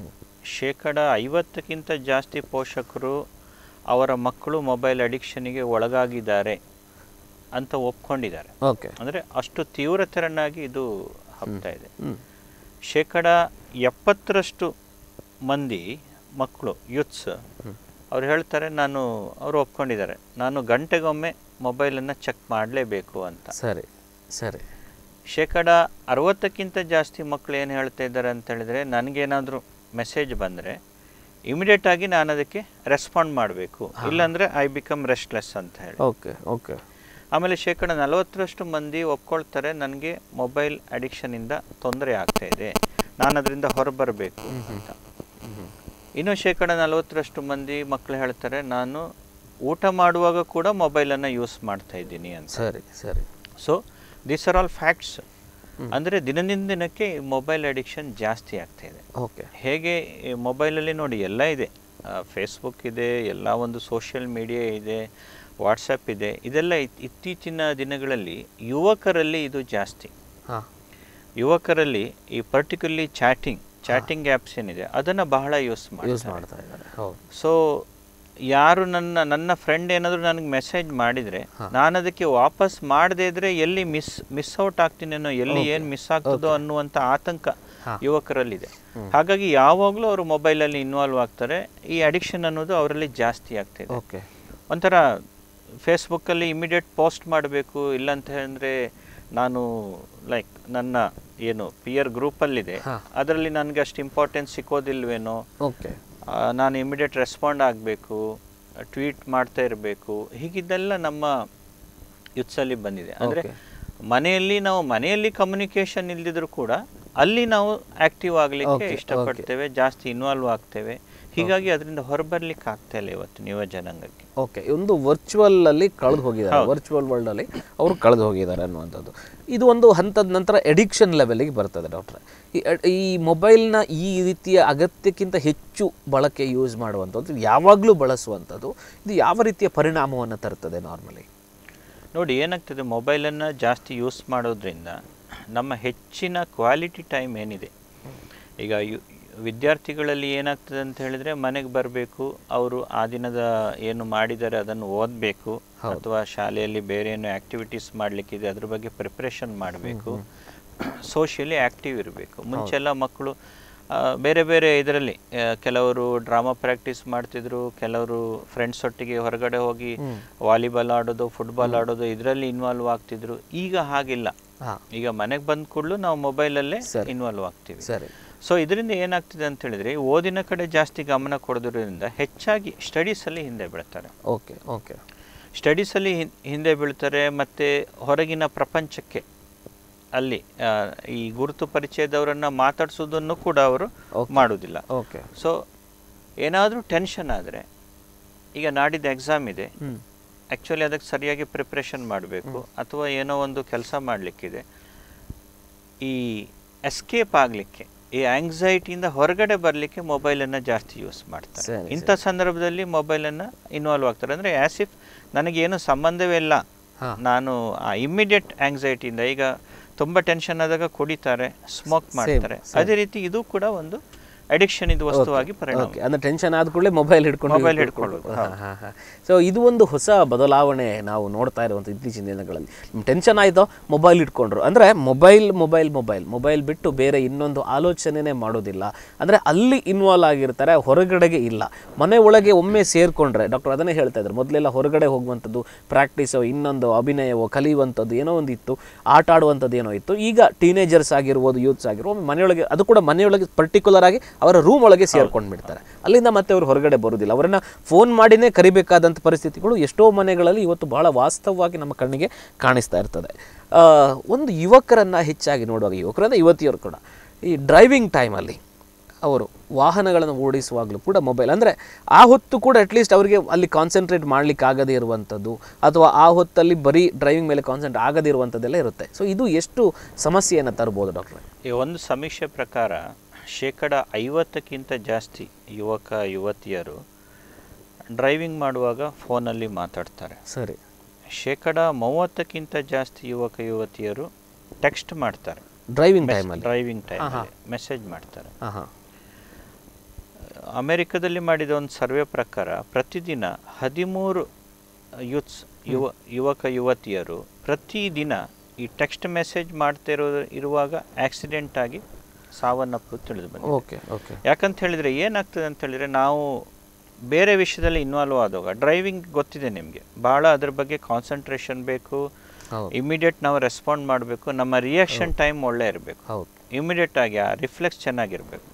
ಶೇಕಡ ಐವತ್ತಕ್ಕಿಂತ ಜಾಸ್ತಿ ಪೋಷಕರು ಅವರ ಮಕ್ಕಳು ಮೊಬೈಲ್ ಅಡಿಕ್ಷನ್ಗೆ ಒಳಗಾಗಿದ್ದಾರೆ ಅಂತ ಒಪ್ಕೊಂಡಿದ್ದಾರೆ ಓಕೆ ಅಂದರೆ ಅಷ್ಟು ತೀವ್ರತರನಾಗಿ ಇದು ಹಬ್ತಾ ಇದೆ ಹ್ಮ್. ಶೇಕಡ ಎಪ್ಪತ್ತರಷ್ಟು ಮಂದಿ ಮಕ್ಕಳು ಯೂತ್ಸ್ ಅವ್ರು ಹೇಳ್ತಾರೆ ನಾನು ಅವರು ಒಪ್ಕೊಂಡಿದ್ದಾರೆ ನಾನು ಗಂಟೆಗೊಮ್ಮೆ ಮೊಬೈಲನ್ನು ಚೆಕ್ ಮಾಡಲೇಬೇಕು ಅಂತ ಸರಿ ಸರಿ ಶೇಕಡ ಅರವತ್ತಕ್ಕಿಂತ ಜಾಸ್ತಿ ಮಕ್ಕಳು ಏನು ಹೇಳ್ತಾ ಇದ್ದಾರೆ ಅಂತ ಹೇಳಿದರೆ ನನಗೇನಾದರೂ ಮೆಸೇಜ್ ಬಂದರೆ ಇಮಿಡಿಯೇಟ್ ಆಗಿ ನಾನು ಅದಕ್ಕೆ ರೆಸ್ಪಾಂಡ್ ಮಾಡಬೇಕು ಇಲ್ಲಾಂದರೆ ಐ ಬಿಕಮ್ ರೆಸ್ಟ್ಲೆಸ್ ಅಂತ ಹೇಳಿ ಓಕೆ ಓಕೆ ಆಮೇಲೆ ಶೇಕಡ ನಲವತ್ತರಷ್ಟು ಮಂದಿ ಒಪ್ಕೊಳ್ತಾರೆ ನನಗೆ ಮೊಬೈಲ್ ಅಡಿಕ್ಷನಿಂದ ತೊಂದರೆ ಆಗ್ತಾ ಇದೆ ನಾನು ಅದರಿಂದ ಹೊರಬರಬೇಕು ಅಂತ ಇನ್ನು ಶೇಕಡ ನಲವತ್ತರಷ್ಟು ಮಂದಿ ಮಕ್ಕಳು ಹೇಳ್ತಾರೆ ನಾನು ಊಟ ಮಾಡುವಾಗ ಕೂಡ ಮೊಬೈಲನ್ನು ಯೂಸ್ ಮಾಡ್ತಾ ಇದ್ದೀನಿ ಅಂತ ಸರಿ ಸರಿ so this are all facts ಅಂದರೆ ದಿನದಿಂದ ದಿನಕ್ಕೆ ಮೊಬೈಲ್ ಅಡಿಕ್ಷನ್ ಜಾಸ್ತಿ ಆಗ್ತಾ ಇದೆ ಓಕೆ ಹೇಗೆ ಈ ಮೊಬೈಲಲ್ಲಿ ನೋಡಿ ಎಲ್ಲ ಇದೆ ಫೇಸ್ಬುಕ್ ಇದೆ ಎಲ್ಲ ಒಂದು ಸೋಷಿಯಲ್ ಮೀಡಿಯಾ ಇದೆ ವಾಟ್ಸಪ್ ಇದೆ ಇದೆಲ್ಲ ಇತ್- ಇತ್ತೀಚಿನ ದಿನಗಳಲ್ಲಿ ಯುವಕರಲ್ಲಿ ಇದು ಜಾಸ್ತಿ ಹಾಂ ಯುವಕರಲ್ಲಿ ಈ ಪರ್ಟಿಕ್ಯುಲರ್ಲಿ ಚಾಟಿಂಗ್ ಚಾಟಿಂಗ್ ಆ್ಯಪ್ಸ್ ಏನಿದೆ ಅದನ್ನು ಬಹಳ ಯೂಸ್ ಯೂಸ್ ಮಾಡ್ತಾರೆ ಮಾಡ್ತಾ ಇದ್ದಾರೆ ಹೌದು ಸೊ ಯಾರು ನನ್ನ ನನ್ನ ಫ್ರೆಂಡ್ ಏನಾದರೂ ನನಗೆ ಮೆಸೇಜ್ ಮಾಡಿದರೆ ನಾನು ಅದಕ್ಕೆ ವಾಪಸ್ ಮಾಡದೇ ಇದ್ರೆ ಎಲ್ಲಿ ಮಿಸ್ ಮಿಸ್ ಔಟ್ ಆಗ್ತೀನೇನೋ ಎಲ್ಲಿ ಏನು ಮಿಸ್ ಆಗ್ತದೋ ಅನ್ನುವಂಥ ಆತಂಕ ಯುವಕರಲ್ಲಿದೆ ಹಾಗಾಗಿ ಯಾವಾಗಲೂ ಅವರು ಮೊಬೈಲಲ್ಲಿ ಇನ್ವಾಲ್ವ್ ಆಗ್ತಾರೆ ಈ ಅಡಿಕ್ಷನ್ ಅನ್ನೋದು ಅವರಲ್ಲಿ ಜಾಸ್ತಿ ಆಗ್ತಿದೆ ಓಕೆ ಒಂಥರ ಫೇಸ್ಬುಕ್ಕಲ್ಲಿ ಇಮಿಡಿಯೇಟ್ ಪೋಸ್ಟ್ ಮಾಡಬೇಕು ಇಲ್ಲಂತ ಹೇಳಿದ್ರೆ ನಾನು ಲೈಕ್ ನನ್ನ ಏನು ಪಿಯರ್ ಗ್ರೂಪಲ್ಲಿದೆ ಅದರಲ್ಲಿ ನನಗೆ ಅಷ್ಟು ಇಂಪಾರ್ಟೆನ್ಸ್ ಸಿಕ್ಕೋದಿಲ್ವೇನೋ ಓಕೆ ಆ, ನಾನು ಇಮಿಡಿಯೇಟ್ ರೆಸ್ಪಾಂಡ್ ಆಗಬೇಕು ಟ್ವೀಟ್ ಮಾಡ್ತಾ ಇರಬೇಕು ಹೀಗಿದ್ದೆಲ್ಲ ನಮ್ಮ ಯುತ್ಸಲ್ಲಿ ಬಂದಿದೆ ಅಂದರೆ ಮನೆಯಲ್ಲಿ ನಾವು ಮನೆಯಲ್ಲಿ ಕಮ್ಯುನಿಕೇಶನ್ ಇಲ್ದಿದ್ರು ಕೂಡ ಅಲ್ಲಿ ನಾವು ಆಕ್ಟಿವ್ ಆಗಲಿಕ್ಕೆ ಇಷ್ಟಪಡ್ತೇವೆ ಜಾಸ್ತಿ ಇನ್ವಾಲ್ವ್ ಆಗ್ತೇವೆ ಹೀಗಾಗಿ ಅದರಿಂದ ಹೊರಬರ್ಲಿಕ್ಕೆ ಆಗ್ತಾ ಇಲ್ಲ ಇವತ್ತು ಯುವ ಜನಾಂಗಕ್ಕೆ ಓಕೆ ಒಂದು ವರ್ಚುವಲ್ ಅಲ್ಲಿ ಕಳೆದು ಹೋಗಿದ್ದಾರೆ ವರ್ಚುವಲ್ ವರ್ಲ್ಡ್ ಅಲ್ಲಿ ಅವರು ಕಳೆದು ಹೋಗಿದ್ದಾರೆ ಅನ್ನುವಂಥದ್ದು ಇದು ಒಂದು ಹಂತದ ನಂತರ ಎಡಿಕ್ಷನ್ ಲೆವೆಲ್ಗೆ ಬರ್ತದೆ ಡಾಕ್ಟ್ರೆ ಈ ಅಡ್- ಈ ಮೊಬೈಲ್ನ ಈ ರೀತಿಯ ಅಗತ್ಯಕ್ಕಿಂತ ಹೆಚ್ಚು ಬಳಕೆ ಯೂಸ್ ಮಾಡುವಂಥದ್ದು ಯಾವಾಗಲೂ ಬಳಸುವಂಥದ್ದು ಇದು ಯಾವ ರೀತಿಯ ಪರಿಣಾಮವನ್ನು ತರ್ತದೆ ನಾರ್ಮಲಿ ನೋಡಿ ಏನಾಗ್ತದೆ ಮೊಬೈಲನ್ನು ಜಾಸ್ತಿ ಯೂಸ್ ಮಾಡೋದ್ರಿಂದ ನಮ್ಮ ಹೆಚ್ಚಿನ ಕ್ವಾಲಿಟಿ ಟೈಮ್ ಏನಿದೆ ಈಗ ಯು ವಿದ್ಯಾರ್ಥಿಗಳಲ್ಲಿ ಏನಾಗ್ತದೆ ಅಂತ ಹೇಳಿದ್ರೆ ಮನೆಗೆ ಬರಬೇಕು ಅವರು ಆ ದಿನದ ಏನು ಮಾಡಿದ್ದಾರೆ ಅದನ್ನು ಓದಬೇಕು ಅಥವಾ ಶಾಲೆಯಲ್ಲಿ ಬೇರೆ ಏನು ಆ್ಯಕ್ಟಿವಿಟೀಸ್ ಮಾಡಲಿಕ್ಕಿದೆ ಅದ್ರ ಬಗ್ಗೆ ಪ್ರಿಪ್ರೇಷನ್ ಮಾಡಬೇಕು ಸೋಷಿಯಲಿ ಆ್ಯಕ್ಟಿವ್ ಇರಬೇಕು ಮುಂಚೆಲ್ಲ ಮಕ್ಕಳು ಆ, ಬೇರೆ ಬೇರೆ ಇದರಲ್ಲಿ ಕೆಲವರು ಡ್ರಾಮಾ ಪ್ರಾಕ್ಟೀಸ್ ಮಾಡ್ತಿದ್ರು ಕೆಲವರು ಫ್ರೆಂಡ್ಸ್ ಒಟ್ಟಿಗೆ ಹೊರಗಡೆ ಹೋಗಿ ವಾಲಿಬಾಲ್ ಆಡೋದು ಫುಟ್ಬಾಲ್ ಆಡೋದು ಇದರಲ್ಲಿ ಇನ್ವಾಲ್ವ್ ಆಗ್ತಿದ್ರು ಈಗ ಹಾಗಿಲ್ಲ ಹಾಂ ಈಗ ಮನೆಗೆ ಬಂದ ಕೂಡಲೂ ನಾವು ಮೊಬೈಲಲ್ಲೇ ಸರಿ. ಇನ್ವಾಲ್ವ್ ಆಗ್ತೀವಿ ಸರಿ ಸೊ ಇದರಿಂದ ಏನಾಗ್ತಿದೆ ಅಂತ ಹೇಳಿದ್ರೆ ಓದಿನ ಕಡೆ ಜಾಸ್ತಿ ಗಮನ ಕೊಡೋದ್ರಿಂದ ಹೆಚ್ಚಾಗಿ ಸ್ಟಡೀಸಲ್ಲಿ ಹಿಂದೆ ಬೀಳ್ತಾರೆ ಓಕೆ ಓಕೆ ಸ್ಟಡೀಸಲ್ಲಿ ಹಿಂದೆ ಬೀಳ್ತಾರೆ ಮತ್ತು ಹೊರಗಿನ ಪ್ರಪಂಚಕ್ಕೆ ಅಲ್ಲಿ ಆ, ಈ ಗುರುತು ಪರಿಚಯದವರನ್ನು ಮಾತಾಡಿಸೋದನ್ನು ಕೂಡ ಅವರು ಮಾಡೋದಿಲ್ಲ ಓಕೆ ಸೊ ಏನಾದರೂ ಟೆನ್ಷನ್ ಆದರೆ ಈಗ ನಾಡಿದ್ದು ಎಕ್ಸಾಮ್ ಇದೆ ಹ್ಞೂ ಆ್ಯಕ್ಚುಲಿ ಅದಕ್ಕೆ ಸರಿಯಾಗಿ ಪ್ರಿಪ್ರೇಷನ್ ಮಾಡಬೇಕು ಅಥವಾ ಏನೋ ಒಂದು ಕೆಲಸ ಮಾಡಲಿಕ್ಕಿದೆ ಈ ಎಸ್ಕೇಪ್ ಆಗಲಿಕ್ಕೆ ಈ ಆಂಗ್ಸೈಟಿಯಿಂದ ಹೊರಗಡೆ ಬರಲಿಕ್ಕೆ ಮೊಬೈಲನ್ನು ಜಾಸ್ತಿ ಯೂಸ್ ಮಾಡ್ತಾರೆ ಸರಿ, ಇಂಥ ಸಂದರ್ಭದಲ್ಲಿ ಮೊಬೈಲನ್ನು ಇನ್ವಾಲ್ವ್ ಆಗ್ತಾರೆ ಅಂದರೆ ಆ್ಯಸ್ ಇಫ್ ನನಗೇನು ಸಂಬಂಧವೇ ಇಲ್ಲ ಹಾ. ನಾನು ಆ ಇಮ್ಮಿಡಿಯೇಟ್ ಆಂಗ್ಸೈಟಿಯಿಂದ ಈಗ ತುಂಬ ಟೆನ್ಷನ್ ಆದಾಗ ಕುಡಿತಾರೆ ಸ್ಮೋಕ್ ಮಾಡ್ತಾರೆ ಅದೇ ರೀತಿ ಇದು ಕೂಡ ಒಂದು ಅಡಿಕ್ಷನ್ ಇದು ವಸ್ತುವಾಗಿ ಪರಿಣಾಮ ಓಕೆ ಅಂದ್ರೆ ಟೆನ್ಷನ್ ಆದ ಕೂಡಲೇ ಮೊಬೈಲ್ ಹಿಡ್ಕೊಂಡು Mobile ಹಿಡ್ಕೊಳ್ಳೋದು, ಸೊ ಇದು ಒಂದು ಹೊಸ ಬದಲಾವಣೆ ನಾವು ನೋಡ್ತಾ ಇರುವಂಥ ಇತ್ತೀಚಿನ ದಿನಗಳಲ್ಲಿ ಟೆನ್ಷನ್ ಆಯಿತು ಮೊಬೈಲ್ ಇಟ್ಕೊಂಡ್ರು ಅಂದರೆ ಮೊಬೈಲ್ ಮೊಬೈಲ್ ಮೊಬೈಲ್ ಮೊಬೈಲ್ ಬಿಟ್ಟು ಬೇರೆ ಇನ್ನೊಂದು ಆಲೋಚನೆನೇ ಮಾಡೋದಿಲ್ಲ ಅಂದರೆ ಅಲ್ಲಿ ಇನ್ವಾಲ್ವ್ ಆಗಿರ್ತಾರೆ ಹೊರಗಡೆಗೆ ಇಲ್ಲ ಮನೆ ಒಳಗೆ ಒಮ್ಮೆ ಸೇರಿಕೊಂಡ್ರೆ ಡಾಕ್ಟರ್ ಅದನ್ನೇ ಹೇಳ್ತಾ ಇದ್ದಾರೆ ಮೊದಲೆಲ್ಲ ಹೊರಗಡೆ ಹೋಗುವಂಥದ್ದು ಪ್ರಾಕ್ಟೀಸೋ ಇನ್ನೊಂದು ಅಭಿನಯವೋ ಕಲಿಯುವಂಥದ್ದು ಏನೋ ಒಂದು ಇತ್ತು ಆಟ ಆಡುವಂಥದ್ದು ಏನೋ ಇತ್ತು ಈಗ ಟೀನೇಜರ್ಸ್ ಆಗಿರ್ಬೋದು ಯೂತ್ಸ್ ಆಗಿರ್ಬೋದು ಒಮ್ಮೆ ಮನೆಯೊಳಗೆ ಅದು ಕೂಡ ಮನೆಯೊಳಗೆ ಪರ್ಟಿಕ್ಯುಲರ್ ಆಗಿ ಅವರ ರೂಮ್ ಒಳಗೆ ಸೇರ್ಕೊಂಡು ಬಿಡ್ತಾರೆ ಅಲ್ಲಿಂದ ಮತ್ತೆ ಅವರು ಹೊರಗಡೆ ಬರುವುದಿಲ್ಲ ಅವರನ್ನ ಫೋನ್ ಮಾಡಿನೇ ಕರಿಬೇಕಾದಂಥ ಪರಿಸ್ಥಿತಿಗಳು ಎಷ್ಟೋ ಮನೆಗಳಲ್ಲಿ ಇವತ್ತು ಬಹಳ ವಾಸ್ತವವಾಗಿ ನಮ್ಮ ಕಣ್ಣಿಗೆ ಕಾಣಿಸ್ತಾ ಇರ್ತದೆ ಆ, ಒಂದು ಯುವಕರನ್ನ ಹೆಚ್ಚಾಗಿ ನೋಡುವಾಗ ಯುವಕರು ಅಂದರೆ ಯುವತಿಯರು ಕೂಡ ಈ ಡ್ರೈವಿಂಗ್ ಟೈಮಲ್ಲಿ ಅವರು ವಾಹನಗಳನ್ನು ಓಡಿಸುವಾಗಲೂ ಕೂಡ ಮೊಬೈಲ್ ಅಂದರೆ ಆ ಹೊತ್ತು ಕೂಡ ಅಟ್ಲೀಸ್ಟ್ ಅವರಿಗೆ ಅಲ್ಲಿ ಕಾನ್ಸಂಟ್ರೇಟ್ ಮಾಡಲಿಕ್ಕೆ ಆಗದೇ ಇರುವಂಥದ್ದು ಅಥವಾ ಆ ಹೊತ್ತಲ್ಲಿ ಬರೀ ಡ್ರೈವಿಂಗ್ ಮೇಲೆ ಕಾನ್ಸಂಟ್ರೇಟ್ ಆಗದೇ ಇರುವಂಥದ್ದೆಲ್ಲ ಇರುತ್ತೆ ಸೊ ಇದು ಎಷ್ಟು ಸಮಸ್ಯೆಯನ್ನು ತರ್ಬೋದು ಡಾಕ್ಟ್ರೆ ಈ ಒಂದು ಸಮೀಕ್ಷೆ ಪ್ರಕಾರ ಶೇಕಡ ಐವತ್ತಕ್ಕಿಂತ ಜಾಸ್ತಿ ಯುವಕ ಯುವತಿಯರು ಡ್ರೈವಿಂಗ್ ಮಾಡುವಾಗ ಫೋನಲ್ಲಿ ಮಾತಾಡ್ತಾರೆ ಸರಿ ಶೇಕಡ ಮೂವತ್ತಕ್ಕಿಂತ ಜಾಸ್ತಿ ಯುವಕ ಯುವತಿಯರು ಟೆಕ್ಸ್ಟ್ ಮಾಡ್ತಾರೆ ಡ್ರೈವಿಂಗ್ ಟೈಮಲ್ಲಿ ಡ್ರೈವಿಂಗ್ ಟೈಮಲ್ಲಿ ಮೆಸೇಜ್ ಮಾಡ್ತಾರೆ ಹಾಂ ಹಾಂ ಅಮೆರಿಕದಲ್ಲಿ ಮಾಡಿದ ಒಂದು ಸರ್ವೆ ಪ್ರಕಾರ ಪ್ರತಿದಿನ ಹದಿಮೂರು ಯೂತ್ಸ್ ಯುವ ಯುವಕ ಯುವತಿಯರು ಪ್ರತಿದಿನ ಈ ಟೆಕ್ಸ್ಟ್ ಮೆಸೇಜ್ ಮಾಡ್ತಿರೋ ಇರುವಾಗ ಆಕ್ಸಿಡೆಂಟ್ ಆಗಿ ಸಾವನ್ನಪ್ಪು ತಿಳಿದು ಬಂದಿದೆ ಓಕೆ ಓಕೆ ಯಾಕಂತ ಹೇಳಿದ್ರೆ ಏನಾಗ್ತದೆ ಅಂತ ಹೇಳಿದ್ರೆ ನಾವು ಬೇರೆ ವಿಷಯದಲ್ಲಿ ಇನ್ವಾಲ್ವ್ ಆದಾಗ ಡ್ರೈವಿಂಗ್ ಗೊತ್ತಿದೆ ನಿಮಗೆ ಭಾಳ ಅದ್ರ ಬಗ್ಗೆ ಕಾನ್ಸಂಟ್ರೇಷನ್ ಬೇಕು ಹೌದು ಇಮಿಡಿಯೇಟ್ ನಾವು ರೆಸ್ಪಾಂಡ್ ಮಾಡಬೇಕು ನಮ್ಮ ರಿಯಾಕ್ಷನ್ ಟೈಮ್ ಒಳ್ಳೆ ಇರಬೇಕು ಹೌದು ಇಮಿಡಿಯೇಟ್ ಆಗಿ ಆ ರಿಫ್ಲೆಕ್ಸ್ ಚೆನ್ನಾಗಿರಬೇಕು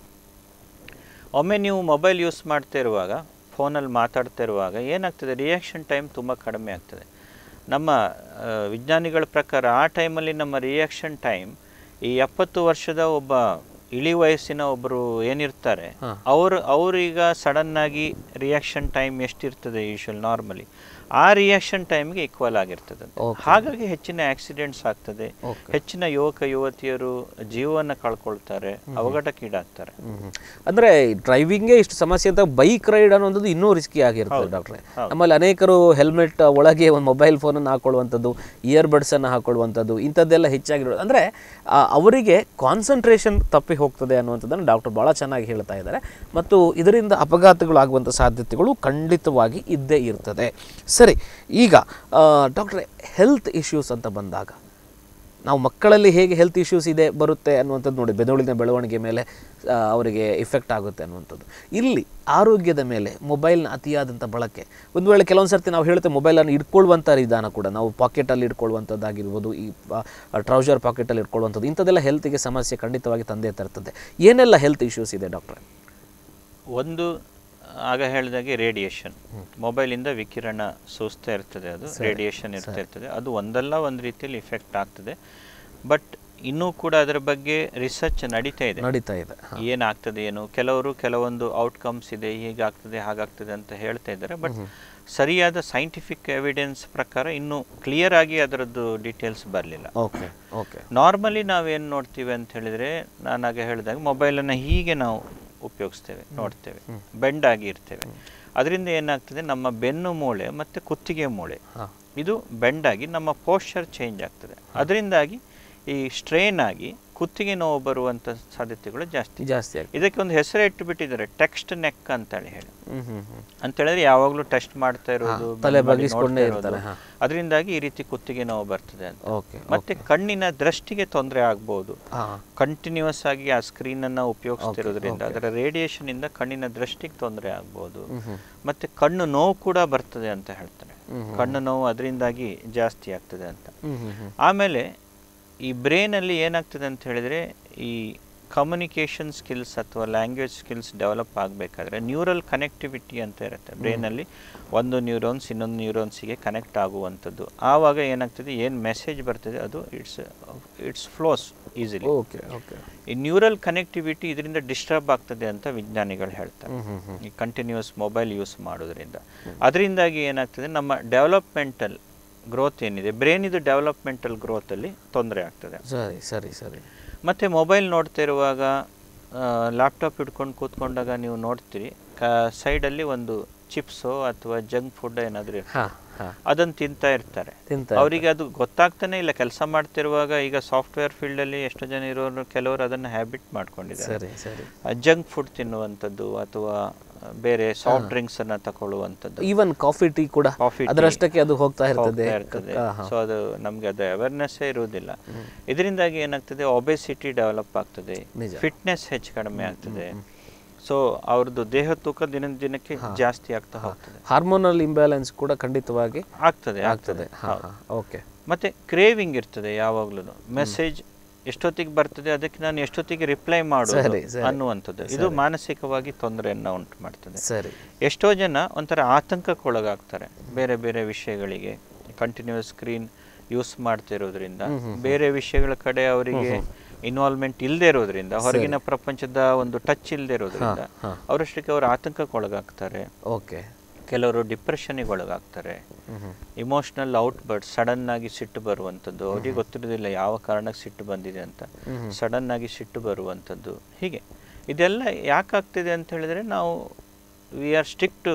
ಒಮ್ಮೆ ನೀವು ಮೊಬೈಲ್ ಯೂಸ್ ಮಾಡ್ತಾ ಇರುವಾಗ ಫೋನಲ್ಲಿ ಮಾತಾಡ್ತಾ ಇರುವಾಗ ಏನಾಗ್ತದೆ ರಿಯಾಕ್ಷನ್ ಟೈಮ್ ತುಂಬ ಕಡಿಮೆ ಆಗ್ತದೆ ನಮ್ಮ ಆ, ವಿಜ್ಞಾನಿಗಳ ಪ್ರಕಾರ ಆ ಟೈಮಲ್ಲಿ ನಮ್ಮ ರಿಯಾಕ್ಷನ್ ಟೈಮ್ ಈ ಎಪ್ಪತ್ತು ವರ್ಷದ ಒಬ್ಬ ಇಳಿ ವಯಸ್ಸಿನ ಒಬ್ಬರು ಏನಿರ್ತಾರೆ ಅವರು ಅವರೀಗ ಸಡನ್ನಾಗಿ ರಿಯಾಕ್ಷನ್ ಟೈಮ್ ಎಷ್ಟಿರ್ತದೆ ಯೂಶುವಲ್ ನಾರ್ಮಲಿ ಆ ರಿಯಾಕ್ಷನ್ ಟೈಮ್ಗೆ ಈಕ್ವಲ್ ಆಗಿರ್ತದೆ ಹಾಗಾಗಿ ಹೆಚ್ಚಿನ ಆಕ್ಸಿಡೆಂಟ್ಸ್ ಆಗ್ತದೆ ಹೆಚ್ಚಿನ ಯುವಕ ಯುವತಿಯರು ಜೀವನ ಕಳ್ಕೊಳ್ತಾರೆ ಅವಘಡಕ್ಕೀಡಾಗ್ತಾರೆ ಹ್ಮ್. ಅಂದ್ರೆ ಡ್ರೈವಿಂಗೇ ಇಷ್ಟು ಸಮಸ್ಯೆ ಅಂತ ಬೈಕ್ ರೈಡ್ ಅನ್ನೋದು ಇನ್ನೂ ರಿಸ್ಕಿ ಆಗಿರ್ತದೆ ಡಾಕ್ಟ್ರೆ ನಮ್ಮಲ್ಲಿ ಅನೇಕರು ಹೆಲ್ಮೆಟ್ ಒಳಗೆ ಒಂದು ಮೊಬೈಲ್ ಫೋನನ್ನು ಹಾಕೊಳ್ಳುವಂಥದ್ದು ಇಯರ್ಬಡ್ಸ್ ಅನ್ನು ಹಾಕೊಳ್ಳುವಂಥದ್ದು ಇಂಥದ್ದೆಲ್ಲ ಹೆಚ್ಚಾಗಿರೋದು ಅಂದ್ರೆ ಆ, ಅವರಿಗೆ ಕಾನ್ಸಂಟ್ರೇಷನ್ ತಪ್ಪಿ ಹೋಗ್ತದೆ ಅನ್ನುವಂಥದ್ದನ್ನು ಡಾಕ್ಟರ್ ಭಾಳ ಚೆನ್ನಾಗಿ ಹೇಳ್ತಾ ಇದ್ದಾರೆ ಮತ್ತು ಇದರಿಂದ ಅಪಘಾತಗಳಾಗುವಂಥ ಸಾಧ್ಯತೆಗಳು ಖಂಡಿತವಾಗಿ ಇದ್ದೇ ಇರ್ತದೆ ಸರಿ ಈಗ ಡಾಕ್ಟ್ರೆ ಹೆಲ್ತ್ ಇಶ್ಯೂಸ್ ಅಂತ ಬಂದಾಗ ನಾವು ಮಕ್ಕಳಲ್ಲಿ ಹೇಗೆ ಹೆಲ್ತ್ ಇಶ್ಯೂಸ್ ಇದೆ ಬರುತ್ತೆ ಅನ್ನುವಂಥದ್ದು ನೋಡಿ ಬೆದೋಳಿನ ಬೆಳವಣಿಗೆ ಮೇಲೆ ಆ, ಅವರಿಗೆ ಇಫೆಕ್ಟ್ ಆಗುತ್ತೆ ಅನ್ನುವಂಥದ್ದು ಇಲ್ಲಿ ಆರೋಗ್ಯದ ಮೇಲೆ ಮೊಬೈಲ್ನ ಅತಿಯಾದಂಥ ಬಳಕೆ ಒಂದು ವೇಳೆ ಕೆಲವೊಂದು ಸರ್ತಿ ನಾವು ಹೇಳ್ತೇವೆ ಮೊಬೈಲನ್ನು ಇಟ್ಕೊಳ್ಳುವಂಥ ವಿಧಾನ ಕೂಡ ನಾವು ಪಾಕೆಟಲ್ಲಿ ಇಟ್ಕೊಳ್ಳುವಂಥದ್ದಾಗಿರ್ಬೋದು ಈ ಟ್ರೌಸರ್ ಪಾಕೆಟಲ್ಲಿ ಇಟ್ಕೊಳ್ಳುವಂಥದ್ದು ಇಂಥದ್ದೆಲ್ಲ ಹೆಲ್ತಿಗೆ ಸಮಸ್ಯೆ ಖಂಡಿತವಾಗಿ ತಂದೆ ತರ್ತದೆ ಏನೆಲ್ಲ ಹೆಲ್ತ್ ಇಶ್ಯೂಸ್ ಇದೆ ಡಾಕ್ಟ್ರೆ ಒಂದು ಆಗ ಹೇಳಿದಾಗೆ ರೇಡಿಯೇಷನ್ ಮೊಬೈಲಿಂದ ವಿಕಿರಣ ಸೂಸ್ತಾ ಇರ್ತದೆ ಅದು ರೇಡಿಯೇಷನ್ ಇರ್ತಾ ಇರ್ತದೆ ಅದು ಒಂದಲ್ಲ ಒಂದು ರೀತಿಯಲ್ಲಿ ಇಫೆಕ್ಟ್ ಆಗ್ತದೆ ಬಟ್ ಇನ್ನೂ ಕೂಡ ಅದರ ಬಗ್ಗೆ ರಿಸರ್ಚ್ ನಡೀತಾ ಇದೆ ನಡೀತಾ ಇದೆ ಏನಾಗ್ತದೆ ಏನು ಕೆಲವರು ಕೆಲವೊಂದು ಔಟ್ಕಮ್ಸ್ ಇದೆ ಹೀಗಾಗ್ತದೆ ಹಾಗಾಗ್ತದೆ ಅಂತ ಹೇಳ್ತಾ ಇದ್ದಾರೆ ಬಟ್ ಸರಿಯಾದ ಸೈಂಟಿಫಿಕ್ ಎವಿಡೆನ್ಸ್ ಪ್ರಕಾರ ಇನ್ನೂ ಕ್ಲಿಯರ್ ಆಗಿ ಅದರದ್ದು ಡೀಟೇಲ್ಸ್ ಬರಲಿಲ್ಲ ಓಕೆ ಓಕೆ ನಾರ್ಮಲಿ ನಾವೇನು ನೋಡ್ತೀವಿ ಅಂತ ಹೇಳಿದ್ರೆ ನಾನು ಆಗ ಹೇಳಿದಾಗ ಮೊಬೈಲನ್ನು ಹೀಗೆ ನಾವು ಉಪಯೋಗಿಸ್ತೇವೆ ನೋಡ್ತೇವೆ ಬೆಂಡ್ ಆಗಿ ಇರ್ತೇವೆ ಅದರಿಂದ ಏನಾಗ್ತದೆ ನಮ್ಮ ಬೆನ್ನು ಮೂಳೆ ಮತ್ತು ಕುತ್ತಿಗೆ ಮೂಳೆ ಇದು ಬೆಂಡ್ ಆಗಿ ನಮ್ಮ ಪೋಶ್ಚರ್ ಚೇಂಜ್ ಆಗ್ತದೆ ಅದರಿಂದಾಗಿ ಈ ಸ್ಟ್ರೈನ್ ಆಗಿ ಕುತ್ತಿಗೆ ನೋವು ಬರುವಂಥ ಸಾಧ್ಯತೆಗಳು ಜಾಸ್ತಿ ಜಾಸ್ತಿ ಆಗಿದೆ ಇದಕ್ಕೆ ಒಂದು ಹೆಸರು ಇಟ್ಟುಬಿಟ್ಟಿದ್ದಾರೆ ಟೆಕ್ಸ್ಟ್ ನೆಕ್ ಅಂತೇಳಿ ಹೇಳಿ ಹ್ಞೂ ಹ್ಞೂ ಹ್ಞೂ ಅಂತ ಹೇಳಿದ್ರೆ ಯಾವಾಗಲೂ ಟೆಸ್ಟ್ ಮಾಡ್ತಾ ಇರೋದು ತಲೆ ಬೆನ್ನು ಮಾಡಿ ಬಗ್ಗಿಸ್ಕೊಂಡೇ ನೋಡ್ತಾ ಇರ್ತಾರೆ, ಇರೋದು. ಹಾ. ಅದರಿಂದಾಗಿ ಈ ರೀತಿ ಕುತ್ತಿಗೆ ನೋವು ಬರ್ತದೆ ಅಂತ ಓಕೆ ಮತ್ತೆ ಕಣ್ಣಿನ ದೃಷ್ಟಿಗೆ ತೊಂದರೆ ಆಗ್ಬೋದು ಹಾಂ ಕಂಟಿನ್ಯೂಸ್ ಆಗಿ ಆ ಸ್ಕ್ರೀನ್ ಅನ್ನ ಉಪಯೋಗಿಸ್ತಿರೋದ್ರಿಂದ ಅದರ ರೇಡಿಯೇಷನ್ ಇಂದ ಕಣ್ಣಿನ ದೃಷ್ಟಿಗೆ ತೊಂದರೆ ಆಗ್ಬೋದು ಮತ್ತೆ ಕಣ್ಣು ನೋವು ಕೂಡ ಬರ್ತದೆ ಅಂತ ಹೇಳ್ತಾರೆ ಕಣ್ಣು ನೋವು ಅದರಿಂದಾಗಿ ಜಾಸ್ತಿ ಆಗ್ತದೆ ಅಂತ ಹ್ಞೂ ಹ್ಞೂ ಹ್ಞೂ ಆಮೇಲೆ ಈ ಬ್ರೈನ್ ಅಲ್ಲಿ ಏನಾಗ್ತದೆ ಅಂತ ಹೇಳಿದ್ರೆ ಈ ಕಮ್ಯುನಿಕೇಷನ್ ಸ್ಕಿಲ್ಸ್ ಅಥವಾ ಲ್ಯಾಂಗ್ವೇಜ್ ಸ್ಕಿಲ್ಸ್ ಡೆವಲಪ್ ಆಗಬೇಕಾದ್ರೆ ನ್ಯೂರಲ್ ಕನೆಕ್ಟಿವಿಟಿ ಅಂತ ಇರುತ್ತೆ ಬ್ರೈನ್ ಅಲ್ಲಿ ಒಂದು ನ್ಯೂರೋನ್ಸ್ ಇನ್ನೊಂದು ನ್ಯೂರೋನ್ಸಿಗೆ ಕನೆಕ್ಟ್ ಆಗುವಂಥದ್ದು ಆವಾಗ ಏನಾಗ್ತದೆ ಏನು ಮೆಸೇಜ್ ಬರ್ತದೆ ಅದು it's it's flows easily okay okay ಈ ನ್ಯೂರಲ್ ಕನೆಕ್ಟಿವಿಟಿ ಇದರಿಂದ ಡಿಸ್ಟರ್ಬ್ ಆಗ್ತದೆ ಅಂತ ವಿಜ್ಞಾನಿಗಳು ಹೇಳ್ತಾರೆ ಹ್ಮ್, ಹ್ಮ್, ಈ ಕಂಟಿನ್ಯೂಸ್ ಮೊಬೈಲ್ ಯೂಸ್ ಮಾಡೋದ್ರಿಂದ ಅದರಿಂದಾಗಿ ಏನಾಗ್ತದೆ ನಮ್ಮ ಡೆವಲಪ್ಮೆಂಟಲ್ ಗ್ರೋತ್ ಏನಿದೆ ಬ್ರೈನ್ ಇದು ಡೆವಲಪ್ಮೆಂಟಲ್ ಗ್ರೋತಲ್ಲಿ ತೊಂದರೆ ಆಗ್ತದೆ ಸರಿ ಸರಿ ಸರಿ ಮತ್ತು ಮೊಬೈಲ್ ನೋಡ್ತಿರುವಾಗ ಲ್ಯಾಪ್ಟಾಪ್ ಹಿಡ್ಕೊಂಡು ಕೂತ್ಕೊಂಡಾಗ ನೀವು ನೋಡ್ತೀರಿ ಕ ಸೈಡಲ್ಲಿ ಒಂದು ಚಿಪ್ಸೋ ಅಥವಾ ಜಂಕ್ ಫುಡ್ ಏನಾದರೂ ಹಾ ಹಾ ಅದನ್ನು ತಿಂತಾ ಇರ್ತಾರೆ ತಿಂತಾ ಅವರಿಗೆ ಅದು ಗೊತ್ತಾಗ್ತಾನೆ ಇಲ್ಲ ಕೆಲಸ ಮಾಡ್ತಿರುವಾಗ ಈಗ ಸಾಫ್ಟ್ವೇರ್ ಫೀಲ್ಡಲ್ಲಿ ಎಷ್ಟೋ ಜನ ಇರೋರು ಕೆಲವರು ಅದನ್ನು ಹ್ಯಾಬಿಟ್ ಮಾಡ್ಕೊಂಡಿದ್ದಾರೆ ಸರಿ ಸರಿ ಜಂಕ್ ಫುಡ್ ತಿನ್ನುವಂಥದ್ದು ಅಥವಾ ಬೇರೆ ಸಾಫ್ಟ್ ಡ್ರಿಂಕ್ಸ್ ಅನ್ನ ತಗೊಳ್ಳುವಂಥದ್ದು ಈವನ್ ಕಾಫಿ ಟೀ ಕೂಡ Coffee, tea ಅದರಷ್ಟಕ್ಕೆ ಅದು ಹೋಗ್ತಾ ಇರ್ತದೆ ಹೋಗ್ತಾ ಇರ್ತದೆ ಹಾ, ಹಾ. ಸೊ ಅದು ನಮಗೆ ಅದು ಅವೇರ್ನೆಸ್ಸೇ ಇರುವುದಿಲ್ಲ ಇದರಿಂದಾಗಿ ಏನಾಗ್ತದೆ ಒಬೆಸಿಟಿ ಡೆವಲಪ್ ಆಗ್ತದೆ ನಿಜ. ಫಿಟ್ನೆಸ್ ಹೆಚ್ಚು ಕಡಿಮೆ ಆಗ್ತದೆ ಸೊ ಅವ್ರದ್ದು ದೇಹ ತೂಕ ದಿನ ದಿನಕ್ಕೆ ಜಾಸ್ತಿ ಆಗ್ತಾ ಹೋಗ್ತದೆ ಹಾರ್ಮೋನಲ್ ಇಂಬ್ಯಾಲೆನ್ಸ್ ಕೂಡ ಖಂಡಿತವಾಗಿ ಆಗ್ತದೆ ಆಗ್ತದೆ ಆಗ್ತದೆ ಹಾ ಹಾ ಓಕೆ ಮತ್ತೆ ಕ್ರೇವಿಂಗ್ ಇರ್ತದೆ ಯಾವಾಗ್ಲೂ ಮೆಸೇಜ್ ಎಷ್ಟೊತ್ತಿಗೆ ಬರ್ತದೆ ಅದಕ್ಕೆ ನಾನು ಎಷ್ಟೊತ್ತಿಗೆ ರಿಪ್ಲೈ ಮಾಡೋದು ಸರಿ, ಸರಿ. ಅನ್ನುವಂಥದ್ದು ಇದು ಮಾನಸಿಕವಾಗಿ ತೊಂದರೆಯನ್ನ ಉಂಟು ಮಾಡ್ತದೆ ಸರಿ ಎಷ್ಟೋ ಜನ ಒಂಥರ ಆತಂಕಕ್ಕೊಳಗಾಗ್ತಾರೆ ಬೇರೆ ಬೇರೆ ವಿಷಯಗಳಿಗೆ ಕಂಟಿನ್ಯೂಸ್ ಸ್ಕ್ರೀನ್ ಯೂಸ್ ಮಾಡ್ತಿರೋದ್ರಿಂದ ಬೇರೆ ವಿಷಯಗಳ ಕಡೆ ಅವರಿಗೆ ಇನ್ವಾಲ್ವ್ಮೆಂಟ್ ಇಲ್ಲದೆ ಇರೋದ್ರಿಂದ ಹೊರಗಿನ ಪ್ರಪಂಚದ ಒಂದು ಟಚ್ ಇಲ್ಲದೆ ಇರೋದ್ರಿಂದ ಅವರಷ್ಟಕ್ಕೆ ಅವರು ಆತಂಕಕ್ಕೊಳಗಾಗ್ತಾರೆ ಓಕೆ ಕೆಲವರು ಡಿಪ್ರೆಷನ್ಗೆ ಒಳಗಾಗ್ತಾರೆ ಇಮೋಷನಲ್ ಔಟ್ಬರ್ಡ್ ಸಡನ್ ಆಗಿ ಸಿಟ್ಟು ಬರುವಂಥದ್ದು ಅವ್ರಿಗೆ ಗೊತ್ತಿರೋದಿಲ್ಲ ಯಾವ ಕಾರಣಕ್ಕೆ ಸಿಟ್ಟು ಬಂದಿದೆ ಅಂತ ಸಡನ್ ಆಗಿ ಸಿಟ್ಟು ಬರುವಂಥದ್ದು ಹೀಗೆ ಇದೆಲ್ಲ ಯಾಕಾಗ್ತಿದೆ ಅಂತ ಹೇಳಿದ್ರೆ ನಾವು ವಿ ಆರ್ ಸ್ಟಿಕ್ಟ್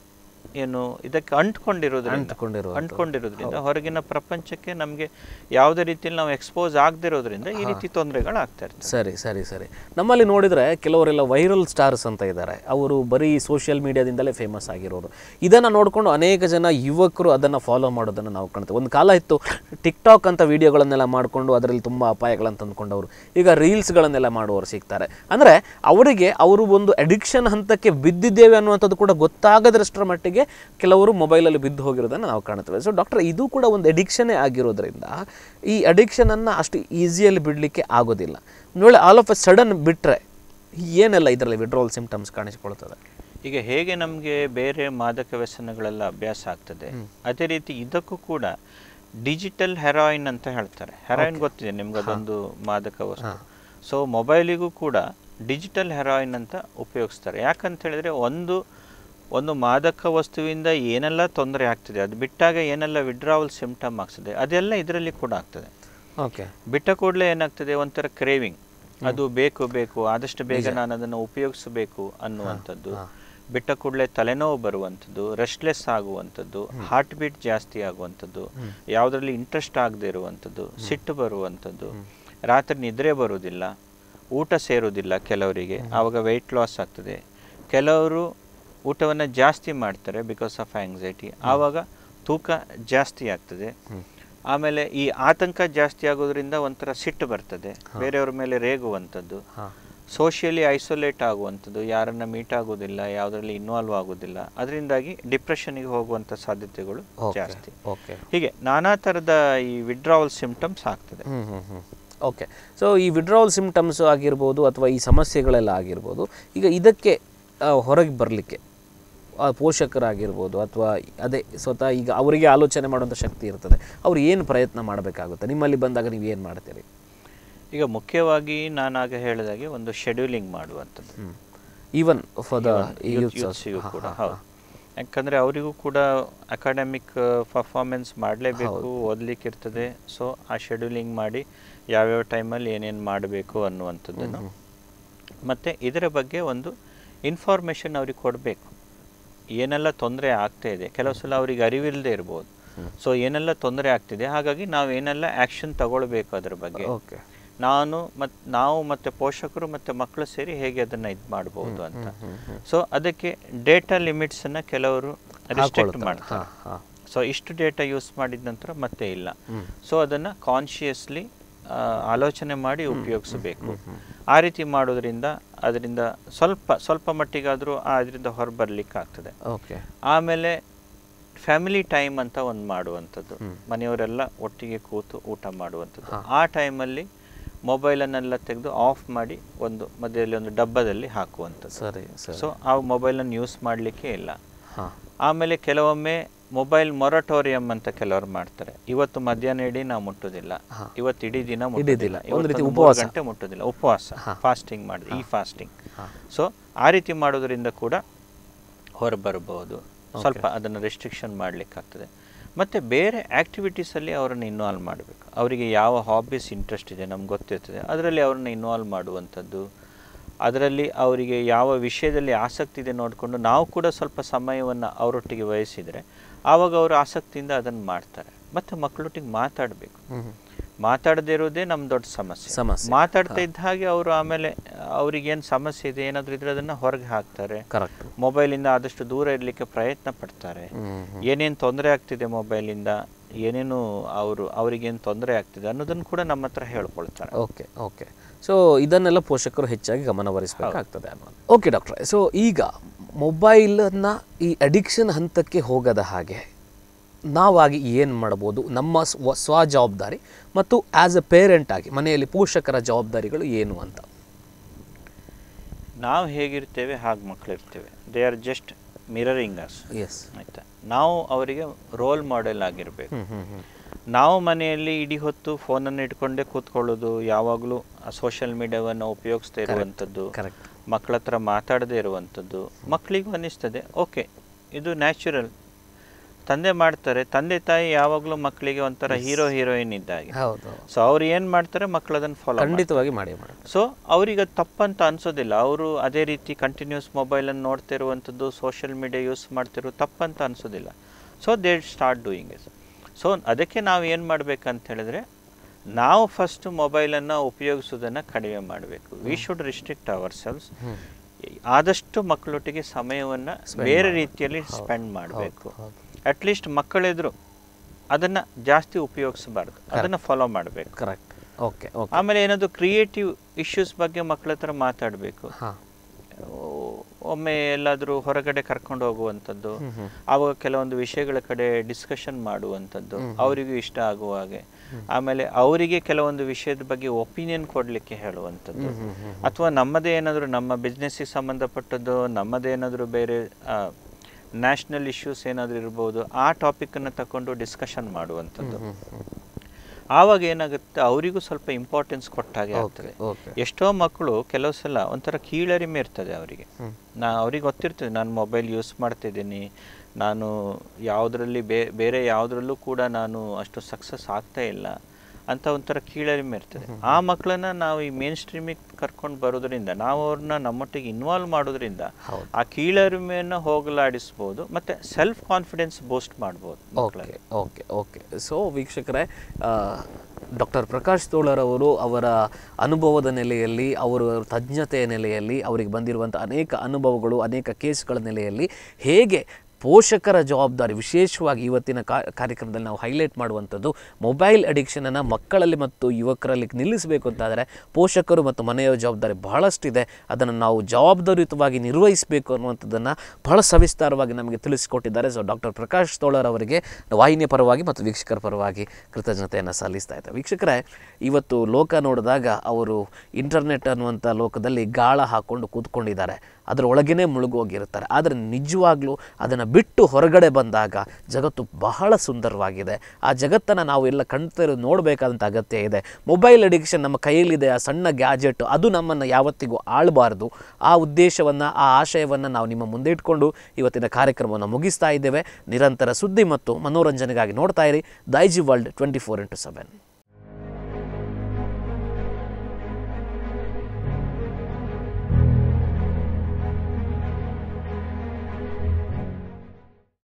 ಏನು ಇದಕ್ಕೆ ಅಂಟ್ಕೊಂಡಿರೋದ್ರಿಂದ ಅಂಟ್ಕೊಂಡಿರುವಂಥದ್ದು. ಅಂಟ್ಕೊಂಡಿರೋದ್ರಿಂದ ಹೊರಗಿನ ಪ್ರಪಂಚಕ್ಕೆ ನಮಗೆ ಯಾವುದೇ ರೀತಿಯಲ್ಲಿ ನಾವು ಎಕ್ಸ್ಪೋಸ್ ಆಗದಿರೋದ್ರಿಂದ ಈ ರೀತಿ ತೊಂದರೆಗಳು ಆಗ್ತಾ ಇರ್ತವೆ ಸರಿ ಸರಿ ಸರಿ ನಮ್ಮಲ್ಲಿ ನೋಡಿದರೆ ಕೆಲವರೆಲ್ಲ ವೈರಲ್ ಸ್ಟಾರ್ಸ್ ಅಂತ ಇದ್ದಾರೆ ಅವರು ಬರೀ ಸೋಷಿಯಲ್ ಮೀಡಿಯಾದಿಂದಲೇ ಫೇಮಸ್ ಆಗಿರೋರು ಇದನ್ನು ನೋಡಿಕೊಂಡು ಅನೇಕ ಜನ ಯುವಕರು ಅದನ್ನು ಫಾಲೋ ಮಾಡೋದನ್ನು ನಾವು ಕಾಣ್ತೇವೆ ಒಂದು ಕಾಲ ಇತ್ತು ಟಿಕ್ ಟಾಕ್ ಅಂತ ವಿಡಿಯೋಗಳನ್ನೆಲ್ಲ ಮಾಡಿಕೊಂಡು ಅದರಲ್ಲಿ ತುಂಬ ಅಪಾಯಗಳನ್ನು ತಂದುಕೊಂಡವರು ಈಗ ರೀಲ್ಸ್ಗಳನ್ನೆಲ್ಲ ಮಾಡುವವರು ಸಿಗ್ತಾರೆ ಅಂದರೆ ಅವರಿಗೆ ಅವರು ಒಂದು ಅಡಿಕ್ಷನ್ ಹಂತಕ್ಕೆ ಬಿದ್ದಿದ್ದೇವೆ ಅನ್ನುವಂಥದ್ದು ಕೂಡ ಗೊತ್ತಾಗದಷ್ಟರ ಮಟ್ಟಿಗೆ ಕೆಲವರು ಮೊಬೈಲಲ್ಲಿ ಬಿದ್ದು ಹೋಗಿರೋದನ್ನು ನಾವು ಕಾಣ್ತೇವೆ ಸೊ ಡಾಕ್ಟರ್ ಇದು ಕೂಡ ಒಂದು ಅಡಿಕ್ಷನ್ನೇ ಆಗಿರೋದ್ರಿಂದ ಈ ಅಡಿಕ್ಷನನ್ನು ಅಷ್ಟು ಈಸಿಯಲ್ಲಿ ಬಿಡಲಿಕ್ಕೆ ಆಗೋದಿಲ್ಲ ಒಂದು ವೇಳೆ ಆಲ್ ಆಫ್ ಅ ಸಡನ್ ಬಿಟ್ಟರೆ ಏನೆಲ್ಲ ಇದರಲ್ಲಿ ವಿಡ್ರಾವಲ್ ಸಿಂಪ್ಟಮ್ಸ್ ಕಾಣಿಸಿಕೊಳ್ತದೆ ಈಗ ಹೇಗೆ ನಮಗೆ ಬೇರೆ ಮಾದಕ ವ್ಯಸನಗಳೆಲ್ಲ ಅಭ್ಯಾಸ ಆಗ್ತದೆ ಅದೇ ರೀತಿ ಇದಕ್ಕೂ ಕೂಡ ಡಿಜಿಟಲ್ ಹೆರಾಯಿನ್ ಅಂತ ಹೇಳ್ತಾರೆ ಹೆರಾಯಿನ್ ಗೊತ್ತಿದೆ ನಿಮ್ಗೆ ಅದೊಂದು ಮಾದಕ ವಸ್ತು ಸೊ ಮೊಬೈಲಿಗೂ ಕೂಡ ಡಿಜಿಟಲ್ ಹೆರಾಯಿನ್ ಅಂತ ಉಪಯೋಗಿಸ್ತಾರೆ ಯಾಕಂತ ಹೇಳಿದ್ರೆ ಒಂದು ಒಂದು ಮಾದಕ ವಸ್ತುವಿಂದ ಏನೆಲ್ಲ ತೊಂದರೆ ಆಗ್ತದೆ ಅದು ಬಿಟ್ಟಾಗ ಏನೆಲ್ಲ ವಿಡ್ರಾವಲ್ ಸಿಂಪ್ಟಮ್ ಆಗ್ತದೆ ಅದೆಲ್ಲ ಇದರಲ್ಲಿ ಕೂಡ ಆಗ್ತದೆ ಓಕೆ ಬಿಟ್ಟ ಕೂಡಲೇ ಏನಾಗ್ತದೆ ಒಂಥರ ಕ್ರೇವಿಂಗ್ ಅದು ಬೇಕು ಬೇಕು ಆದಷ್ಟು ಬೇಗ ನಾನು ಅದನ್ನು ಉಪಯೋಗಿಸಬೇಕು ಅನ್ನುವಂಥದ್ದು ಬಿಟ್ಟ ಕೂಡಲೇ ತಲೆನೋವು ಬರುವಂಥದ್ದು ರೆಸ್ಟ್ಲೆಸ್ ಆಗುವಂಥದ್ದು ಹಾರ್ಟ್ ಬೀಟ್ ಜಾಸ್ತಿ ಆಗುವಂಥದ್ದು ಯಾವುದರಲ್ಲಿ ಇಂಟ್ರೆಸ್ಟ್ ಆಗದೆ ಇರುವಂಥದ್ದು ಸಿಟ್ಟು ಬರುವಂಥದ್ದು ರಾತ್ರಿ ನಿದ್ರೆ ಬರುವುದಿಲ್ಲ ಊಟ ಸೇರುವುದಿಲ್ಲ ಕೆಲವರಿಗೆ ಆವಾಗ ವೆಯ್ಟ್ ಲಾಸ್ ಆಗ್ತದೆ ಕೆಲವರು ಊಟವನ್ನು ಜಾಸ್ತಿ ಮಾಡ್ತಾರೆ ಬಿಕಾಸ್ ಆಫ್ ಆಂಗ್ಸೈಟಿ ಆವಾಗ ತೂಕ ಜಾಸ್ತಿ ಆಗ್ತದೆ ಆಮೇಲೆ ಈ ಆತಂಕ ಜಾಸ್ತಿ ಆಗೋದ್ರಿಂದ ಒಂಥರ ಸಿಟ್ಟು ಬರ್ತದೆ ಬೇರೆಯವ್ರ ಮೇಲೆ ರೇಗುವಂಥದ್ದು ಸೋಷಿಯಲಿ ಐಸೋಲೇಟ್ ಆಗುವಂಥದ್ದು ಯಾರನ್ನ ಮೀಟ್ ಆಗೋದಿಲ್ಲ ಯಾವುದರಲ್ಲಿ ಇನ್ವಾಲ್ವ್ ಆಗೋದಿಲ್ಲ ಅದರಿಂದಾಗಿ ಡಿಪ್ರೆಷನ್ಗೆ ಹೋಗುವಂಥ ಸಾಧ್ಯತೆಗಳು ಜಾಸ್ತಿ ಓಕೆ ಹೀಗೆ ನಾನಾ ಥರದ ಈ ವಿಡ್ರಾವಲ್ ಸಿಂಪ್ಟಮ್ಸ್ ಆಗ್ತದೆ ಹ್ಞೂ ಹ್ಞೂ ಹ್ಞೂ ಓಕೆ ಸೊ ಈ ವಿಡ್ರಾವಲ್ ಸಿಂಪ್ಟಮ್ಸ್ ಆಗಿರ್ಬೋದು ಅಥವಾ ಈ ಸಮಸ್ಯೆಗಳೆಲ್ಲ ಆಗಿರ್ಬೋದು ಈಗ ಇದಕ್ಕೆ ಆ, ಹೊರಗೆ ಬರಲಿಕ್ಕೆ ಪೋಷಕರಾಗಿರ್ಬೋದು ಅಥವಾ ಅದೇ ಸ್ವತಃ ಈಗ ಅವರಿಗೆ ಆಲೋಚನೆ ಮಾಡುವಂಥ ಶಕ್ತಿ ಇರ್ತದೆ ಅವ್ರು ಏನು ಪ್ರಯತ್ನ ಮಾಡಬೇಕಾಗುತ್ತೆ ನಿಮ್ಮಲ್ಲಿ ಬಂದಾಗ ನೀವು ಏನು ಮಾಡ್ತೀರಿ ಈಗ ಮುಖ್ಯವಾಗಿ ನಾನು ಆಗ ಹೇಳಿದಾಗೆ ಒಂದು ಶೆಡ್ಯೂಲಿಂಗ್ ಮಾಡುವಂಥದ್ದು ಈವನ್ ಫಾರ್ ದ ಯೂತ್ಸಿಗೂ ಕೂಡ ಹೌದು ಯಾಕಂದ್ರೆ ಅವರಿಗೂ ಕೂಡ ಅಕಾಡೆಮಿಕ್ ಪರ್ಫಾರ್ಮೆನ್ಸ್ ಮಾಡಲೇಬೇಕು ಓದ್ಲಿಕ್ಕೆ ಇರ್ತದೆ ಸೊ ಆ ಶೆಡ್ಯೂಲಿಂಗ್ ಮಾಡಿ ಯಾವ್ಯಾವ ಟೈಮಲ್ಲಿ ಏನೇನು ಮಾಡಬೇಕು ಅನ್ನುವಂಥದ್ದನ್ನು ಮತ್ತು ಇದರ ಬಗ್ಗೆ ಒಂದು ಇನ್ಫಾರ್ಮೇಷನ್ ಅವ್ರಿಗೆ ಕೊಡಬೇಕು ಏನೆಲ್ಲ ತೊಂದರೆ ಆಗ್ತಾ ಇದೆ ಕೆಲವು ಸಲ ಅವ್ರಿಗೆ ಅರಿವಿಲ್ಲದೆ ಇರ್ಬೋದು ಸೊ ಏನೆಲ್ಲ ತೊಂದರೆ ಆಗ್ತಿದೆ ಹಾಗಾಗಿ ನಾವು ಏನೆಲ್ಲ ಆ್ಯಕ್ಷನ್ ತಗೊಳ್ಬೇಕು ಅದರ ಬಗ್ಗೆ ಓಕೆ ನಾನು ಮತ್ ನಾವು ಮತ್ತೆ ಪೋಷಕರು ಮತ್ತೆ ಮಕ್ಕಳು ಸೇರಿ ಹೇಗೆ ಅದನ್ನ ಇದು ಮಾಡಬಹುದು ಅಂತ ಸೊ ಅದಕ್ಕೆ ಡೇಟಾ ಲಿಮಿಟ್ಸ್ ಅನ್ನ ಕೆಲವರು ರಿಸ್ಟ್ರಿಕ್ಟ್ ಮಾಡ್ತಾರೆ ಹಾಂ ಸೊ ಇಷ್ಟು ಡೇಟಾ ಯೂಸ್ ಮಾಡಿದ ನಂತರ ಮತ್ತೆ ಇಲ್ಲ ಸೊ ಅದನ್ನ ಕಾನ್ಶಿಯಸ್ಲಿ ಆಲೋಚನೆ ಮಾಡಿ ಉಪಯೋಗಿಸಬೇಕು ಆ ರೀತಿ ಮಾಡೋದ್ರಿಂದ ಅದರಿಂದ ಸ್ವಲ್ಪ ಸ್ವಲ್ಪ ಮಟ್ಟಿಗಾದರೂ ಅದರಿಂದ ಹೊರಬರ್ಲಿಕ್ಕೆ ಆಗ್ತದೆ ಓಕೆ ಆಮೇಲೆ ಫ್ಯಾಮಿಲಿ ಟೈಮ್ ಅಂತ ಒಂದು ಮಾಡುವಂಥದ್ದು ಮನೆಯವರೆಲ್ಲ ಒಟ್ಟಿಗೆ ಕೂತು ಊಟ ಮಾಡುವಂಥದ್ದು ಆ ಟೈಮಲ್ಲಿ ಮೊಬೈಲನ್ನೆಲ್ಲ ತೆಗೆದು ಆಫ್ ಮಾಡಿ ಒಂದು ಮಧ್ಯದಲ್ಲಿ ಒಂದು ಡಬ್ಬದಲ್ಲಿ ಹಾಕುವಂಥದ್ದು ಸರಿ ಸರಿ ಸೊ ಆ ಮೊಬೈಲನ್ನು ಯೂಸ್ ಮಾಡಲಿಕ್ಕೆ ಇಲ್ಲ ಹಾಂ ಆಮೇಲೆ ಕೆಲವೊಮ್ಮೆ ಮೊಬೈಲ್ ಮೊರಟೋರಿಯಂ ಅಂತ ಕೆಲವರು ಮಾಡ್ತಾರೆ ಇವತ್ತು ಮಧ್ಯಾಹ್ನ ಇಡೀ ನಾವು ಮುಟ್ಟುದಿಲ್ಲ ಇವತ್ತು ಇಡೀ ದಿನ ಮುಟ್ಟುದಿಲ್ಲ ಒಂದು ರೀತಿ ಇವತ್ತೊಂದು ಮೂರು ಗಂಟೆ ಮುಟ್ಟುದಿಲ್ಲ ಉಪವಾಸ ಫಾಸ್ಟಿಂಗ್ ಮಾಡಿದ್ರೆ ಈ ಫಾಸ್ಟಿಂಗ್ ಸೊ ಆ ರೀತಿ ಮಾಡೋದ್ರಿಂದ ಕೂಡ ಹೊರಬರಬಹುದು ಸ್ವಲ್ಪ ಅದನ್ನು ರೆಸ್ಟ್ರಿಕ್ಷನ್ ಆಗ್ತದೆ ಮತ್ತು ಬೇರೆ ಆ್ಯಕ್ಟಿವಿಟೀಸಲ್ಲಿ ಅವರನ್ನು ಇನ್ವಾಲ್ವ್ ಮಾಡಬೇಕು ಅವರಿಗೆ ಯಾವ ಹಾಬೀಸ್ ಇಂಟ್ರೆಸ್ಟ್ ಇದೆ ನಮ್ಗೆ ಗೊತ್ತಿರ್ತದೆ ಅದರಲ್ಲಿ ಅವ್ರನ್ನ ಇನ್ವಾಲ್ವ್ ಮಾಡುವಂಥದ್ದು ಅದರಲ್ಲಿ ಅವರಿಗೆ ಯಾವ ವಿಷಯದಲ್ಲಿ ಆಸಕ್ತಿ ಇದೆ ನೋಡಿಕೊಂಡು ನಾವು ಕೂಡ ಸ್ವಲ್ಪ ಸಮಯವನ್ನು ಅವರೊಟ್ಟಿಗೆ ವಹಿಸಿದರೆ ಆವಾಗ ಅವರು ಆಸಕ್ತಿಯಿಂದ ಅದನ್ನು ಮಾಡ್ತಾರೆ ಮತ್ತು ಮಕ್ಕಳೊಟ್ಟಿಗೆ ಮಾತಾಡಬೇಕು ಮಾತಾಡದೇ ಇರೋದೇ ನಮ್ಮ ದೊಡ್ಡ ಸಮಸ್ಯೆ ಸಮಸ್ಯೆ. ಮಾತಾಡ್ತಾ ಇದ್ದ ಹಾಗೆ ಅವರು ಆಮೇಲೆ ಅವ್ರಿಗೇನು ಸಮಸ್ಯೆ ಇದೆ ಏನಾದರೂ ಇದ್ರೆ ಅದನ್ನು ಹೊರಗೆ ಹಾಕ್ತಾರೆ ಕರೆಕ್ಟ್ ಮೊಬೈಲಿಂದ ಆದಷ್ಟು ದೂರ ಇರಲಿಕ್ಕೆ ಪ್ರಯತ್ನ ಪಡ್ತಾರೆ ಏನೇನು ತೊಂದರೆ ಆಗ್ತಿದೆ ಮೊಬೈಲಿಂದ ಏನೇನು ಅವರು ಅವರಿಗೇನು ತೊಂದರೆ ಆಗ್ತಿದೆ ಅನ್ನೋದನ್ನು ಕೂಡ ನಮ್ಮ ಹತ್ರ ಹೇಳ್ಕೊಳ್ತಾರೆ ಓಕೆ ಓಕೆ ಸೊ ಇದನ್ನೆಲ್ಲ ಪೋಷಕರು ಹೆಚ್ಚಾಗಿ ಗಮನಹರಿಸಬೇಕಾಗ್ತದೆ ಅನ್ನೋದು ಓಕೆ ಡಾಕ್ಟ್ರೆ ಸೊ ಈಗ ಮೊಬೈಲನ್ನು ಈ ಅಡಿಕ್ಷನ್ ಹಂತಕ್ಕೆ ಹೋಗದ ಹಾಗೆ ನಾವಾಗಿ ಏನು ಮಾಡ್ಬೋದು ನಮ್ಮ ಸ್ವ ಸ್ವ ಜವಾಬ್ದಾರಿ ಮತ್ತು ಆ್ಯಸ್ ಎ ಪೇರೆಂಟ್ ಆಗಿ ಮನೆಯಲ್ಲಿ ಪೋಷಕರ ಜವಾಬ್ದಾರಿಗಳು ಏನು ಅಂತ ನಾವು ಹೇಗಿರ್ತೇವೆ ಹಾಗೆ ಮಕ್ಕಳಿರ್ತೇವೆ they are just mirroring us yes ಆಯ್ತಾ ನಾವು ಅವರಿಗೆ ರೋಲ್ ಮಾಡೆಲ್ ಆಗಿರಬೇಕು ಹ್ಞೂ ಹ್ಞೂ ಹ್ಞೂ ನಾವು ಮನೆಯಲ್ಲಿ ಇಡೀ ಹೊತ್ತು ಫೋನನ್ನು ಇಟ್ಕೊಂಡೇ ಕೂತ್ಕೊಳ್ಳೋದು ಯಾವಾಗಲೂ ಸೋಷಿಯಲ್ ಮೀಡಿಯಾವನ್ನು ಉಪಯೋಗಿಸ್ತಾ ಇರುವಂಥದ್ದು ಕರೆಕ್ಟ್ ಮಕ್ಕಳ ಹತ್ರ ಮಾತಾಡದೇ ಇರುವಂಥದ್ದು ಮಕ್ಕಳಿಗೂ ಅನ್ನಿಸ್ತದೆ ಓಕೆ ಇದು ನ್ಯಾಚುರಲ್ ತಂದೆ ಮಾಡ್ತಾರೆ ತಂದೆ ತಾಯಿ ಯಾವಾಗಲೂ ಮಕ್ಕಳಿಗೆ ಒಂಥರ ಹೀರೋ ಹೀರೋಯಿನ್ ಇದ್ದಾಗೆ ಹೌದು ಸೊ ಅವ್ರು ಏನು ಮಾಡ್ತಾರೆ ಮಕ್ಕಳು ಅದನ್ನು ಫಾಲೋ ಖಂಡಿತವಾಗಿ ಮಾಡಿ ಮೇಡಮ್ ಸೊ ಅವ್ರಿಗೆ ಅದು ತಪ್ಪಂತ ಅನ್ಸೋದಿಲ್ಲ ಅವರು ಅದೇ ರೀತಿ ಕಂಟಿನ್ಯೂಸ್ ಮೊಬೈಲನ್ನು ನೋಡ್ತಿರುವಂಥದ್ದು ಸೋಷಿಯಲ್ ಮೀಡಿಯಾ ಯೂಸ್ ಮಾಡ್ತಿರೋ ತಪ್ಪಂತ ಅನ್ಸೋದಿಲ್ಲ so they start doing this so ಅದಕ್ಕೆ ನಾವು ಏನು ಮಾಡ್ಬೇಕಂತ ಹೇಳಿದ್ರೆ ನಾವು ಫಸ್ಟ್ ಮೊಬೈಲನ್ನು ಉಪಯೋಗಿಸೋದನ್ನು ಕಡಿಮೆ ಮಾಡಬೇಕು we should restrict ourselves ಆದಷ್ಟು ಮಕ್ಕಳೊಟ್ಟಿಗೆ ಸಮಯವನ್ನು ಬೇರೆ ರೀತಿಯಲ್ಲಿ ಸ್ಪೆಂಡ್ ಮಾಡಬೇಕು ಅಟ್ಲೀಸ್ಟ್ ಮಕ್ಕಳೆದ್ರು ಅದನ್ನು ಜಾಸ್ತಿ ಉಪಯೋಗಿಸಬಾರ್ದು ಅದನ್ನು ಫಾಲೋ ಮಾಡಬೇಕು ಕರೆಕ್ಟ್ ಓಕೆ ಓಕೆ ಆಮೇಲೆ ಏನಾದರೂ ಕ್ರಿಯೇಟಿವ್ ಇಶ್ಯೂಸ್ ಬಗ್ಗೆ ಮಕ್ಕಳ ಹತ್ರ ಮಾತಾಡಬೇಕು ಹಾಂ ಒಮ್ಮೆ ಎಲ್ಲಾದರೂ ಹೊರಗಡೆ ಕರ್ಕೊಂಡು ಹೋಗುವಂಥದ್ದು ಆವಾಗ ಕೆಲವೊಂದು ವಿಷಯಗಳ ಕಡೆ ಡಿಸ್ಕಷನ್ ಮಾಡುವಂಥದ್ದು ಅವರಿಗೂ ಇಷ್ಟ ಆಗುವ ಹಾಗೆ ಆಮೇಲೆ ಅವರಿಗೆ ಕೆಲವೊಂದು ವಿಷಯದ ಬಗ್ಗೆ ಒಪಿನಿಯನ್ ಕೊಡಲಿಕ್ಕೆ ಹೇಳುವಂಥದ್ದು ಅಥವಾ ನಮ್ಮದೇ ಏನಾದರೂ ನಮ್ಮ ಬಿಸ್ನೆಸ್ಸಿಗೆ ಸಂಬಂಧಪಟ್ಟದ್ದು ನಮ್ಮದೇ ಏನಾದರೂ ಬೇರೆ ನ್ಯಾಷನಲ್ ಇಶ್ಯೂಸ್ ಏನಾದರೂ ಇರ್ಬೋದು ಆ ಟಾಪಿಕನ್ನು ತಗೊಂಡು ಡಿಸ್ಕಷನ್ ಮಾಡುವಂಥದ್ದು ಆವಾಗ ಏನಾಗುತ್ತೆ ಅವರಿಗೂ ಸ್ವಲ್ಪ ಇಂಪಾರ್ಟೆನ್ಸ್ ಕೊಟ್ಟಾಗೆ ಆಗ್ತದೆ ಓಕೆ ಎಷ್ಟೋ ಮಕ್ಕಳು ಕೆಲವು ಸಲ ಒಂಥರ ಕೀಳರಿಮೆ ಇರ್ತದೆ ಅವರಿಗೆ ನಾ ಅವ್ರಿಗೆ ಗೊತ್ತಿರ್ತದೆ ನಾನು ಮೊಬೈಲ್ ಯೂಸ್ ಮಾಡ್ತಿದ್ದೀನಿ ನಾನು ಯಾವುದರಲ್ಲಿ ಬೇ ಬೇರೆ ಯಾವುದ್ರಲ್ಲೂ ಕೂಡ ನಾನು ಅಷ್ಟು ಸಕ್ಸಸ್ ಆಗ್ತಾ ಇಲ್ಲ ಅಂತ ಒಂಥರ ಕೀಳರಿಮೆ ಇರ್ತದೆ ಆ ಮಕ್ಕಳನ್ನ ನಾವು ಈ ಮೇನ್ ಸ್ಟ್ರೀಮಿಗೆ ಕರ್ಕೊಂಡು ಬರೋದ್ರಿಂದ ನಾವು ಅವ್ರನ್ನ ನಮ್ಮೊಟ್ಟಿಗೆ ಇನ್ವಾಲ್ವ್ ಮಾಡೋದ್ರಿಂದ ಹೌದು. ಆ ಕೀಳರಿಮೆಯನ್ನು ಹೋಗಲಾಡಿಸ್ಬೋದು ಮತ್ತೆ ಸೆಲ್ಫ್ ಕಾನ್ಫಿಡೆನ್ಸ್ ಬೂಸ್ಟ್ ಮಾಡ್ಬೋದು ಓಕೆ ಓಕೆ ಓಕೆ ಸೊ ವೀಕ್ಷಕರೇ ಡಾಕ್ಟರ್ ಪ್ರಕಾಶ್ ತೋಳರ್ ಅವರು ಅವರ ಅನುಭವದ ನೆಲೆಯಲ್ಲಿ ಅವರ ತಜ್ಞತೆಯ ನೆಲೆಯಲ್ಲಿ ಅವರಿಗೆ ಬಂದಿರುವಂಥ ಅನೇಕ ಅನುಭವಗಳು ಅನೇಕ ಕೇಸ್ಗಳ ನೆಲೆಯಲ್ಲಿ ಹೇಗೆ ಪೋಷಕರ ಜವಾಬ್ದಾರಿ ವಿಶೇಷವಾಗಿ ಇವತ್ತಿನ ಕಾ ಕಾರ್ಯಕ್ರಮದಲ್ಲಿ ನಾವು ಹೈಲೈಟ್ ಮಾಡುವಂಥದ್ದು ಮೊಬೈಲ್ ಅಡಿಕ್ಷನನ್ನು ಮಕ್ಕಳಲ್ಲಿ ಮತ್ತು ಯುವಕರಲ್ಲಿ ನಿಲ್ಲಿಸಬೇಕು ಅಂತಾದರೆ ಪೋಷಕರು ಮತ್ತು ಮನೆಯ ಜವಾಬ್ದಾರಿ ಬಹಳಷ್ಟಿದೆ ಅದನ್ನು ನಾವು ಜವಾಬ್ದಾರಿಯುತವಾಗಿ ನಿರ್ವಹಿಸಬೇಕು ಅನ್ನುವಂಥದ್ದನ್ನು ಬಹಳ ಸವಿಸ್ತಾರವಾಗಿ ನಮಗೆ ತಿಳಿಸಿಕೊಟ್ಟಿದ್ದಾರೆ ಸೊ ಡಾಕ್ಟರ್ ಪ್ರಕಾಶ್ ತೋಳರ್ ಅವರಿಗೆ ವಾಹಿನಿಯ ಪರವಾಗಿ ಮತ್ತು ವೀಕ್ಷಕರ ಪರವಾಗಿ ಕೃತಜ್ಞತೆಯನ್ನು ಸಲ್ಲಿಸ್ತಾ ಇದ್ದಾರೆ ವೀಕ್ಷಕರೇ ಇವತ್ತು ಲೋಕ ನೋಡಿದಾಗ ಅವರು ಇಂಟರ್ನೆಟ್ ಅನ್ನುವಂಥ ಲೋಕದಲ್ಲಿ ಗಾಳ ಹಾಕ್ಕೊಂಡು ಕೂತ್ಕೊಂಡಿದ್ದಾರೆ ಅದರ ಒಳಗೇನೆ ಮುಳುಗೋಗಿರ್ತಾರೆ ಆದರೆ ನಿಜವಾಗ್ಲೂ ಅದನ್ನು ಬಿಟ್ಟು ಹೊರಗಡೆ ಬಂದಾಗ ಜಗತ್ತು ಬಹಳ ಸುಂದರವಾಗಿದೆ ಆ ಜಗತ್ತನ್ನು ನಾವು ಎಲ್ಲ ಕಣ್ತರು ನೋಡಬೇಕಾದಂಥ ಅಗತ್ಯ ಇದೆ ಮೊಬೈಲ್ ಅಡಿಕ್ಷನ್ ನಮ್ಮ ಕೈಯಲ್ಲಿದೆ ಆ ಸಣ್ಣ ಗ್ಯಾಜೆಟ್ ಅದು ನಮ್ಮನ್ನು ಯಾವತ್ತಿಗೂ ಆಳಬಾರ್ದು ಆ ಉದ್ದೇಶವನ್ನು ಆ ಆಶಯವನ್ನು ನಾವು ನಿಮ್ಮ ಮುಂದೆ ಇಟ್ಕೊಂಡು ಇವತ್ತಿನ ಕಾರ್ಯಕ್ರಮವನ್ನು ಮುಗಿಸ್ತಾ ಇದ್ದೇವೆ ನಿರಂತರ ಸುದ್ದಿ ಮತ್ತು ಮನೋರಂಜನೆಗಾಗಿ ನೋಡ್ತಾ ಇರಿ Daiji world twenty four into seven